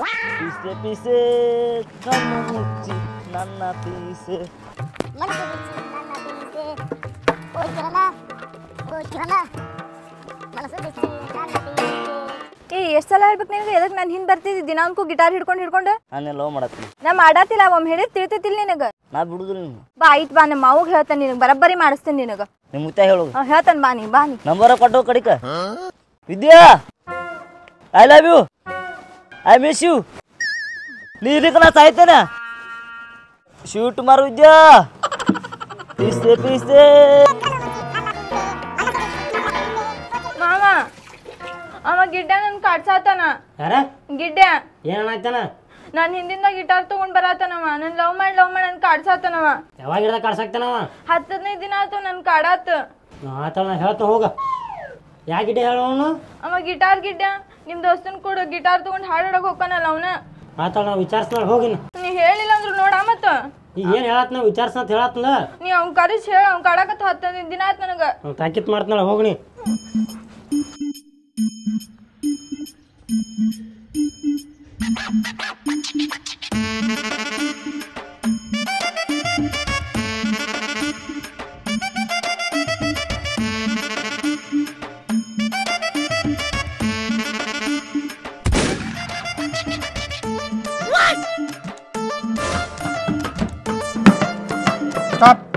ಪೀಸೆ ಪೀಸೆ ಕಣ್ಣು ಮುಚ್ಚಿ ನನ್ನ ಪೀಸೆ ಮನಸ್ಸು ಬಿಚ್ಚಿ ನನ್ನ ಬೀಸೆ ಓ ಕಿರಣ ಓ ಕಿರಣ ಮನಸ್ಸು ಬಿಚ್ಚಿ ನನ್ನ ಬೀಸೆ ಏ ಎಷ್ಟು ಸಲ ಹೇಳ್ಬೇಕು ನಿನಗೆ ಎದಕ್ಕೆ ನಾನು ಹಿಂದೆ ಬರ್ತಿದ್ದಿ ದಿನಾಂಕು ಗಿಟಾರ್ ಹಿಡ್ಕೊಂಡು ಹಿಡ್ಕೊಂಡು ನಾನೇ ಲವ್ ಮಾಡತ್ತೀನಿ ನಾ ಮಾಡಾತಿಲ್ಲ ಒಮ್ಮೆ ಹೇಳಿದ್ ತಿಳ್ತೈತಿಲ್ಲ ನಿನಗೆ ನಾ ಬಿಡುದಿಲ್ಲ ನೀನು ಬಾ ಆಯ್ತು ಬಾ ನಮ್ಮ ಮಾವುಗೆ ಹೇಳ್ತಾನೆ ನಿನಗೆ ಬರಬ್ಬರಿ ಮಾಡಿಸ್ತೇನೆ ನಿನಗೆ ನಿಮ್ಮ ಮುತ್ತ ಹೇಳು ಹಾಂ ಹೇಳ್ತಾನೆ ಬಾ ನೀ ಬಾ ನೀ ನಂಬರ ಕೊಟ್ಟು ಕಡಿಕ Vidya I love you I miss you ನೀ ಇದಕ್ಕೆ ನಾ ಸಾಯ್ತೇನೆ ಶೂಟ್ ಮಾರು ವಿದ್ಯಾ ಪೀಸೆ ಪೀಸೆ ಮಾಮ ಅವ ಗಿಡ್ಡ ನನ್ ಕಾಡ್ಸಾತನ ಯಾರ ಗಿಡ್ಡ ಏನಾಯ್ತಾನ ನಾನು ಹಿಂದಿಂದ ಗಿಟಾರ್ ತಗೊಂಡ್ ಬರತನವ ನನ್ ಲವ್ ಮಾಡಿ ಲವ್ ಮಾಡಿ ನನ್ ಕಾಡ್ಸಾತನವ ಯಾವಾಗ ಹಿಡ್ದ ಕಾಡ್ಸಾಕ್ತಾನವ ಹತ್ತು ಹದಿನೈದು ದಿನ ಆತು ನನ್ ಕಾಡಾತ ಆತ ನಾ ಹೇಳ್ತ ಹೋಗ ಯಾಕಿಟ್ಟೆ ಹೇಳು ಅವನು ಅವ ಗಿಟಾರ್ ಗಿಡ್ಡ ನಿಮ್ ದೋಸ್ತನ್ ಕೂಡ ಗಿಟಾರ್ ತಗೊಂಡ್ ಹಾಡಾಡಕ್ ಹೋಗ್ತಾನಲ್ಲ ಅವನ ಆತ ನಾವು ವಿಚಾರಿಸ್ನಾಳ ಹೋಗಿನ ನೀ ಹೇಳಿಲ್ಲ ಅಂದ್ರು ನೋಡ ಮತ್ತ ಈಗ ಏನು ಹೇಳತ್ ನಾವು ವಿಚಾರಿಸ್ನಂತ ಹೇಳತ್ನ ನೀ ಅವ್ನ್ ಕರಿಸ್ ಹೇಳ ಅವ್ನ್ ಕಾಡಕತ್ತ ಹತ್ತು ಹದಿನೈದು ದಿನ ಆತ್ ನನಗ ನಾವು ತಾಕಿತ್ ಮಾಡ್ತಾಳ ಹೋಗ್ನಿ ಸ್ಟಾಪ್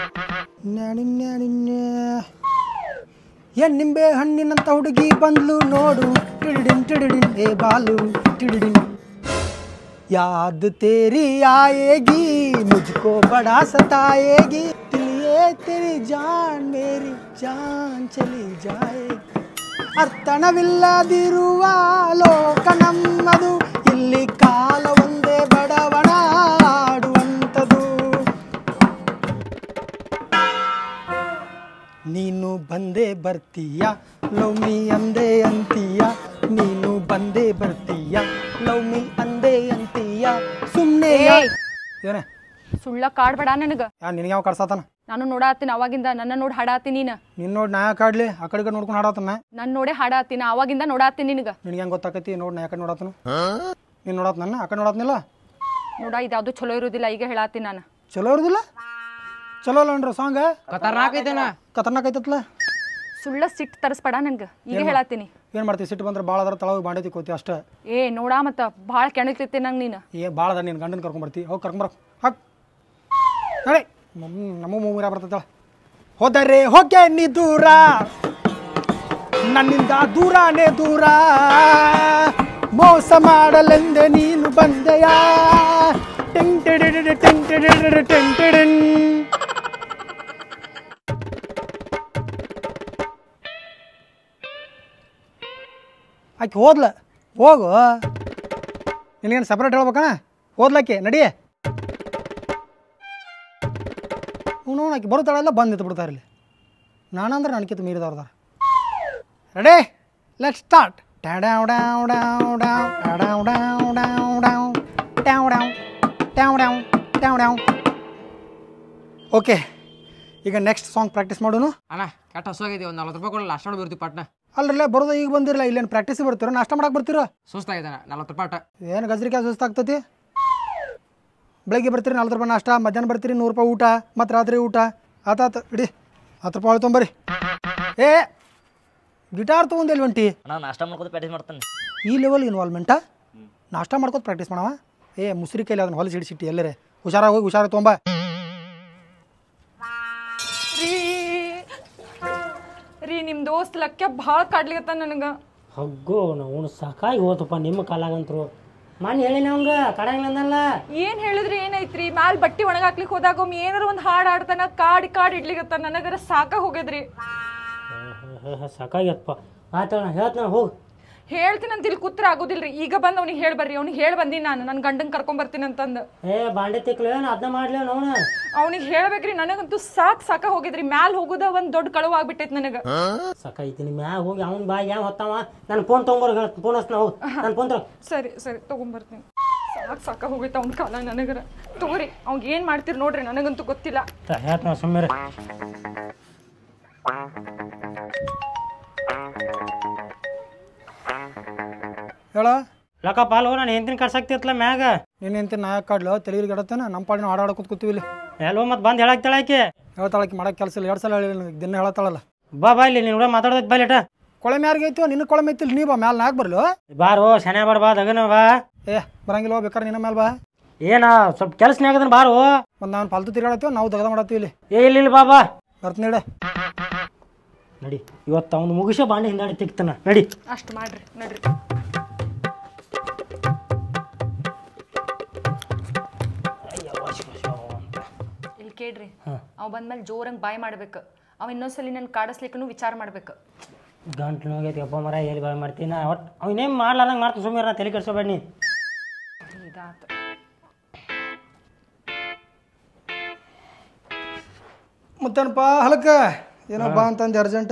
ಏನ್ ನಿಂಬೆ ಹಣ್ಣಿನಂತ ಹುಡುಗಿ ಬಂದ್ಲು ನೋಡು ಟಿಡಿಡಿನ್ ಟಿಡಿಡಿನ್ ಏ ಬಾಲು ಟಿಡಿಡಿನ್ ಯಾದ್ ತೇರಿ ಆಯೇಗಿ ಮುझको बड़ा सताएगी इसलिए तेरी जान मेरी जान चली जाएगी ಅರ್ಥನವಿಲ್ಲದಿರುವ ಲೋಕ ನಮ್ಮದು ಇಲ್ಲಿ ಕಾಲ ಒಂದೇ ಬಡವಣ ಆಡುವಂಥದ್ದು ನೀನು ಬಂದೇ ಬರ್ತೀಯ ಲವ್ ಮೀ ಅಂದೇ ಅಂತೀಯ ನೀನು ಬಂದೇ ಬರ್ತೀಯ ಲವ್ ಮೀ ಅಂದೇ ಅಂತೀಯ ಸುಮ್ಮನೆ ಏನೇ ಸುಳ್ಳ ಕಾಡ್ಬೇಡ ನನಗ ಯಾ ನಿನಗೆ ಯಾವ ಕಡ್ಸಾತಾನ ನಾನು ನೋಡಾತೀನಿ ಅವಾಗಿಂದ ನನ್ನ ನೋಡಿ ಹಾಡಾತೀನಿ ನೀನ ನಿನ್ನ ನೋಡಿ ನಾ ಯಾಕೆ ಆಡ್ಲಿ ಆ ಕಡೆ ಈ ಕಡೆ ನೋಡ್ಕೊಂಡು ಆಡತ್ತನ ನನ್ ನೋಡೇ ಹಾಡಾತೀನಿ ಅವಾಗಿಂದ ನೋಡಾತೀನಿ ನಿನಗ ನಿನಗೆ ಹೆಂಗೆ ಗೊತ್ತಾಕತಿ ನೋಡಿ ನಾ ಯಾಕಡೆ ನೋಡತ್ತನ ನೀನು ನೋಡತ್ ನನ್ನ ಆ ಕಡೆ ನೋಡತ್ನಿಲ್ಲ ನೋಡ ಇದ್ಯಾವ್ದು ಚಲೋ ಇರೋದಿಲ್ಲ ಈಗ ಹೇಳಾತೀನಿ ನಾನು ಚಲೋ ಇರೋದಿಲ್ಲ ಚಲೋ ಅಲ್ಲ ಅನ್ರಿ ಸಾಂಗ್ ಖತರ್ನಾಕ್ ಐತೇನ ಖತರ್ನಾಕ್ ಐತತ್ಲ ಸುಳ್ಳ ಸಿಟ್ಟು ತರಿಸ್ಬೇಡ ನನ್ಗೆ ಈಗ ಹೇಳಾತೀನಿ ಏನು ಮಾಡ್ತೀವಿ ಸಿಟ್ಟು ಬಂದ್ರೆ ಭಾಳ ಅದ್ರ ತಳಗ ಬಾಂಡೆ ತಿಕ್ಕೋತಿ ಅಷ್ಟೇ ಏ ನೋಡಾ ಮತ್ತ ಭಾಳ ಕೆಣಕ್ತಿರ್ತಿ ನಂಗೆ ನೀನು ಏ ಭಾಳ ಅದ ನೀನು ಗಂಡನ ಕರ್ಕೊಂಬರ್ತಿ ಹೋಗಿ ಕರ್ಕೊಂಬರ ಹಾಕ್ ನಡಿ ನಮ್ಮ ನಮ್ಮ ಮೂವಿರ ಬರ್ತೈತಳ ಹೋದರೆ ಹೋಗೆ ನೀ ದೂರ ನನ್ನಿಂದ ದೂರನೇ ದೂರ ಮೋಸ ಮಾಡಲೆಂದೆ ನೀನು ಬಂದೆಯಾ ಟಿಂಗ್ ಟಿಡಿಡಿಡಿ ಟಿಂಗ್ ಟಿಡಿಡಿಡಿ ಟಿಂಗ್ ಟಿಡಿನ್. ಆಕೆ ಹೋದ್ಲ ಹೋಗು ನಿನಗೇನು ಸಪ್ರೇಟ್ ಹೇಳ್ಬೇಕಣ ಓದ್ಲಕ್ಕೆ ನಡಿ ಅವನು ಆಕೆ ಬರುತ್ತಾಳೆಲ್ಲ ಬಂದು ನಿಂತು ಬಿಡ್ತಾರೆ ಇಲ್ಲಿ ನಾನಂದ್ರೆ ನನಗಿಂತ ಮೀರಿದವ್ರದಾರ ರೆಡಿ ಲೆಟ್ ಸ್ಟಾರ್ಟ್ ಟ್ಯಾವ್ ಡಾವ್ ಡಾವ್ ಡಾವ್ ಟ್ಯಾವ್ ಡಾವ್ ಡಾವ್ ಡಾವ್ ಟ್ಯಾವ್ ಡಾವ್ ಟ್ಯಾವ್ ಡಾವ್ ಟ್ಯಾವ್ ಡಾವ್ ಓಕೆ ಈಗ ನೆಕ್ಸ್ಟ್ ಸಾಂಗ್ ಪ್ರಾಕ್ಟೀಸ್ ಮಾಡೋನು ಅಣ್ಣ ಕೆಟ್ಟ ಹಸುವಾಗೈತಿ ಒಂದು ನಲ್ವತ್ತು ರೂಪಾಯಿ ಕೊಡಲ್ಲ ಅಷ್ಟು ಬರ್ತೀವಿ ಪಟ್ನ ಅಲ್ರಲ್ಲ ಬರೋದು ಈಗ ಬಂದಿರಲ್ಲ ಇಲ್ಲೇನು ಪ್ರಾಕ್ಟೀಸ್ ಬರ್ತೀರೋ ನಾಷ್ಟ ಮಾಡಕ್ಕೆ ಬರ್ತೀರೋ ಸುಸ್ತಾಗೈತೆ ಅಣ್ಣ ನಲ್ವತ್ತು ರೂಪಾಯಿ ಅಟ್ಟ ಏನು ಗಜ್ರಿಕಾಯಿ ಸುಸ್ತಾಗ್ತತಿ ಬೆಳಗ್ಗೆ ಬರ್ತೀರಿ ನಲ್ವತ್ತು ರೂಪಾಯಿ ನಾಷ್ಟ ಮಧ್ಯಾಹ್ನ ಬರ್ತೀರಿ ನೂರು ರೂಪಾಯಿ ಊಟ ಮತ್ತು ರಾತ್ರಿ ಊಟ ಆತಾತ ಇಡಿ ಹತ್ತು ರೂಪಾಯಿ ತೊಂಬರಿ ಏ ಗಿಟಾರ್ ತೊಗೊಂಡು ಎಲ್ಲಿ ಹೊಂಟಿ ನಾನು ನಾಷ್ಟ ಮಾಡ್ಕೊತ ಪ್ರಾಕ್ಟೀಸ್ ಮಾಡ್ತಾನೆ ಈ ಲೆವೆಲ್ ಇನ್ವಾಲ್ವ್ಮೆಂಟಾ ನಾಷ್ಟ ಮಾಡ್ಕೊತ ಪ್ರಾಕ್ಟೀಸ್ ಮಾಡವ ಏ ಮುಸ್ರಿ ಕೈಲಿ ಅದನ್ನ ಹೊಲಸಿ ಹಿಡಿಸಿಟ್ಟು ಎಲ್ಲರೇ ಹುಷಾರಾಗಿ ಹೋಗಿ ಹುಷಾರಾಗಿ ತೊಂಬ ರೀ ರೀ ನಿಮ್ಮ ದೋಸ್ತ್ ಲಕ್ಕ ಭಾಳ ಕಾಡ್ಲಿಕತ್ತ ನನಗೆ ಹಗ್ಗೋ ನಾವು ಸಾಕಾಗಿ ಹೋತಪ್ಪ ನಿಮ್ಮ ಕಾಲಾಗಂತ್ರು ಮನೆ ಹೇಳಿನ ಅವಂಗ ಕಡಂಗಿಲ್ಲಂದಲ್ಲ ಏನ್ ಹೇಳಿದ್ರಿ ಏನೈತ್ರಿ ಮ್ಯಾಲ್ ಬಟ್ಟಿ ಒಣಗಾಕ್ಲಿಕ್ಕೆ ಹೋದಾಗ ಒಮ್ಮೆ ಏನಾರ ಒಂದು ಹಾಡು ಆಡ್ತಾನ ಕಾಡಿ ಕಾಡಿ ಇಡ್ಲಿಕತ್ತ ನನಗರ ಸಾಕ ಹೋಗ್ಯದ್ರಿ ಸಾಕಾಗ್ಯಪ್ಪ ಆತಣ ಹೇಳ್ತಾನ ಹೋಗು ಹೇಳ್ತೀನಿ ಅಂತ ಇಲ್ಲಿ ಕೂತ್ರ ಆಗೋದಿಲ್ರಿ ಈಗ ಬಂದ್ ಅವ್ನಿಗೆ ಹೇಳಿ ಬರ್ರಿ ಅವ್ನಿಗೆ ಹೇಳಿ ಬಂದಿ ನಾನು ನನ್ನ ಗಂಡನ್ ಕರ್ಕೊಂಡ್ ಬರ್ತೀನಿ ಅಂತಂದು ಏ ಬಾಂಡೆ ತಿಕ್ಲೇನು ಅದನ್ನ ಮಾಡ್ಲೇನು ಅವನು ಅವ್ನಿಗೆ ಹೇಳ್ಬೇಕ್ರಿ ನನಗಂತೂ ಸಾಕ್ ಸಾಕ ಹೋಗಿದ್ರಿ ಮ್ಯಾಲ್ ಹೋಗುದ ಒಂದ್ ದೊಡ್ಡ ಕಳುವ ಆಗ್ಬಿಟ್ಟೈತ್ ನನಗ ಸಾಕಾಯ್ತೀನಿ ಮ್ಯಾಗ ಹೋಗಿ ಅವ್ನ ಬಾಯಿ ಯಾವ ಹೊತ್ತಾವ ನನ್ನ ಫೋನ್ ತೊಗೊಂಬರ್ ಫೋನ್ ಹಚ್ನ ಹೋಗಿ ನನ್ನ ಫೋನ್ ತಗೋ ಸರಿ ಸರಿ ತಗೊಂಬರ್ತೀನಿ ಸಾಕ್ ಸಾಕ ಹೋಗೈತೆ ಅವ್ನ ಕಾಲ ನನಗರ ತಗೋರಿ ಅವ್ಗ ಏನ್ ಮಾಡ್ತೀರಿ ನೋಡ್ರಿ ನನಗಂತೂ ಗೊತ್ತಿಲ್ಲ ಹೇಳ್ತಾನ ಸುಮ್ಮನೆ ಹೇಳ ಲಕ್ಕ ಪಾಲು ನಾನು ಹೆಂತಿನ ಕರ್ಸಾಕ್ತಿತ್ತಲ್ಲ ಮ್ಯಾಗ ನೀನು ಎಂತ ನಾಯಕ ಕಾಡ್ಲು ತೆಲಿಗೆ ಗಡತ್ತೇನೆ ನಮ್ಮ ಪಾಡಿನ ಹಾಡಾಡ್ಕೊತ ಕೂತೀವಿ ಇಲ್ಲಿ ಎಲ್ಲೋ ಮತ್ತೆ ಬಂದು ಹೇಳಾಕ್ತಾಳ ಆಕೆ ಹೇಳ್ತಾಳಕ್ಕೆ ಮಾಡಕ್ಕೆ ಕೆಲಸ ಇಲ್ಲ ಎರಡು ಸಲ ಹೇಳಿ ನನಗೆ ದಿನ ಹೇಳತ್ತಾಳಲ್ಲ ಬಾ ಬಾ ಇಲ್ಲಿ ನೀನು ಕೂಡ ಮಾತಾಡೋದಕ್ಕೆ ಬಾ ಲೇಟ ಕೊಳೆ ಮ್ಯಾರ್ಗೆ ಐತಿವ ನಿನ್ನ ಕೊಳೆ ಐತಿಲ್ಲ ನೀ ಬಾ ಮ್ಯಾಲೆ ನಾಕ್ ಬರ್ಲು ಬಾರೋ ಶನೇ ಬಾಡ ಬಾ ದಗನ ಬಾ ಏ ಬರಂಗಿಲ್ಲ ಬೇಕಾರೆ ನಿನ್ನ ಮೇಲೆ ಬಾ ಏನ ಸ್ವಲ್ಪ ಕೆಲಸನೇ ಆಗದನ್ ಬಾರೋ ಮತ್ತು ನಾನು ಫಾಲ್ತು ತಿರ್ಗಾಡತ್ತೀವಿ ನಾವು ದಗದ ಮಾಡತ್ತೀವಿ ಇಲ್ಲಿ ಏ ಇಲ್ಲ ಇಲ್ಲ ಬಾ ಬಾ ಬರ್ತೀನಿ ನೀಡ ನಡಿ ಇವತ್ತು ಅವ್ನು ಮುಗಿಸೋ ಬಾಂಡೆ ಹಿಂದಾಡಿ ತೆಗಿತಾನ ನಡಿ ಅಷ್ಟು ಮಾಡ್ರಿ ನಡ್ರಿ ಇಲ್ಲಿ ಕೇಳ್ರಿ ಅವ್ ಬಂದ್ಮೇಲೆ ಜೋರಂಗ್ ಬಾಯ್ ಮಾಡ್ಬೇಕು ಅವ ಇನ್ನೊಂದ್ಸಲಿ ನನ್ ಕಾಡಿಸ್ಲಿಕ್ಕೂ ವಿಚಾರ ಮಾಡ್ಬೇಕು ಗಂಟ್ಲು ಹೋಗೈತಿ ಅಪ್ಪ ಮರ ಎಲ್ಲಿ ಬಾಯ್ ಮಾಡ್ತೀನಿ ನಾ ಒಟ್ಟು ಅವನೇನು ಮಾಡ್ಲಾರಂಗೆ ಮಾಡ್ತೀನಿ ಸುಮ್ಮನೆ ತಲೆ ಕೆಡ್ಸೋಬೇಡ ನೀ ಇದಾತ ಮತ್ತೇನಪ್ಪ ಹಲಕ ಏನಪ್ಪ ಅಂತಂದು ಅರ್ಜೆಂಟ್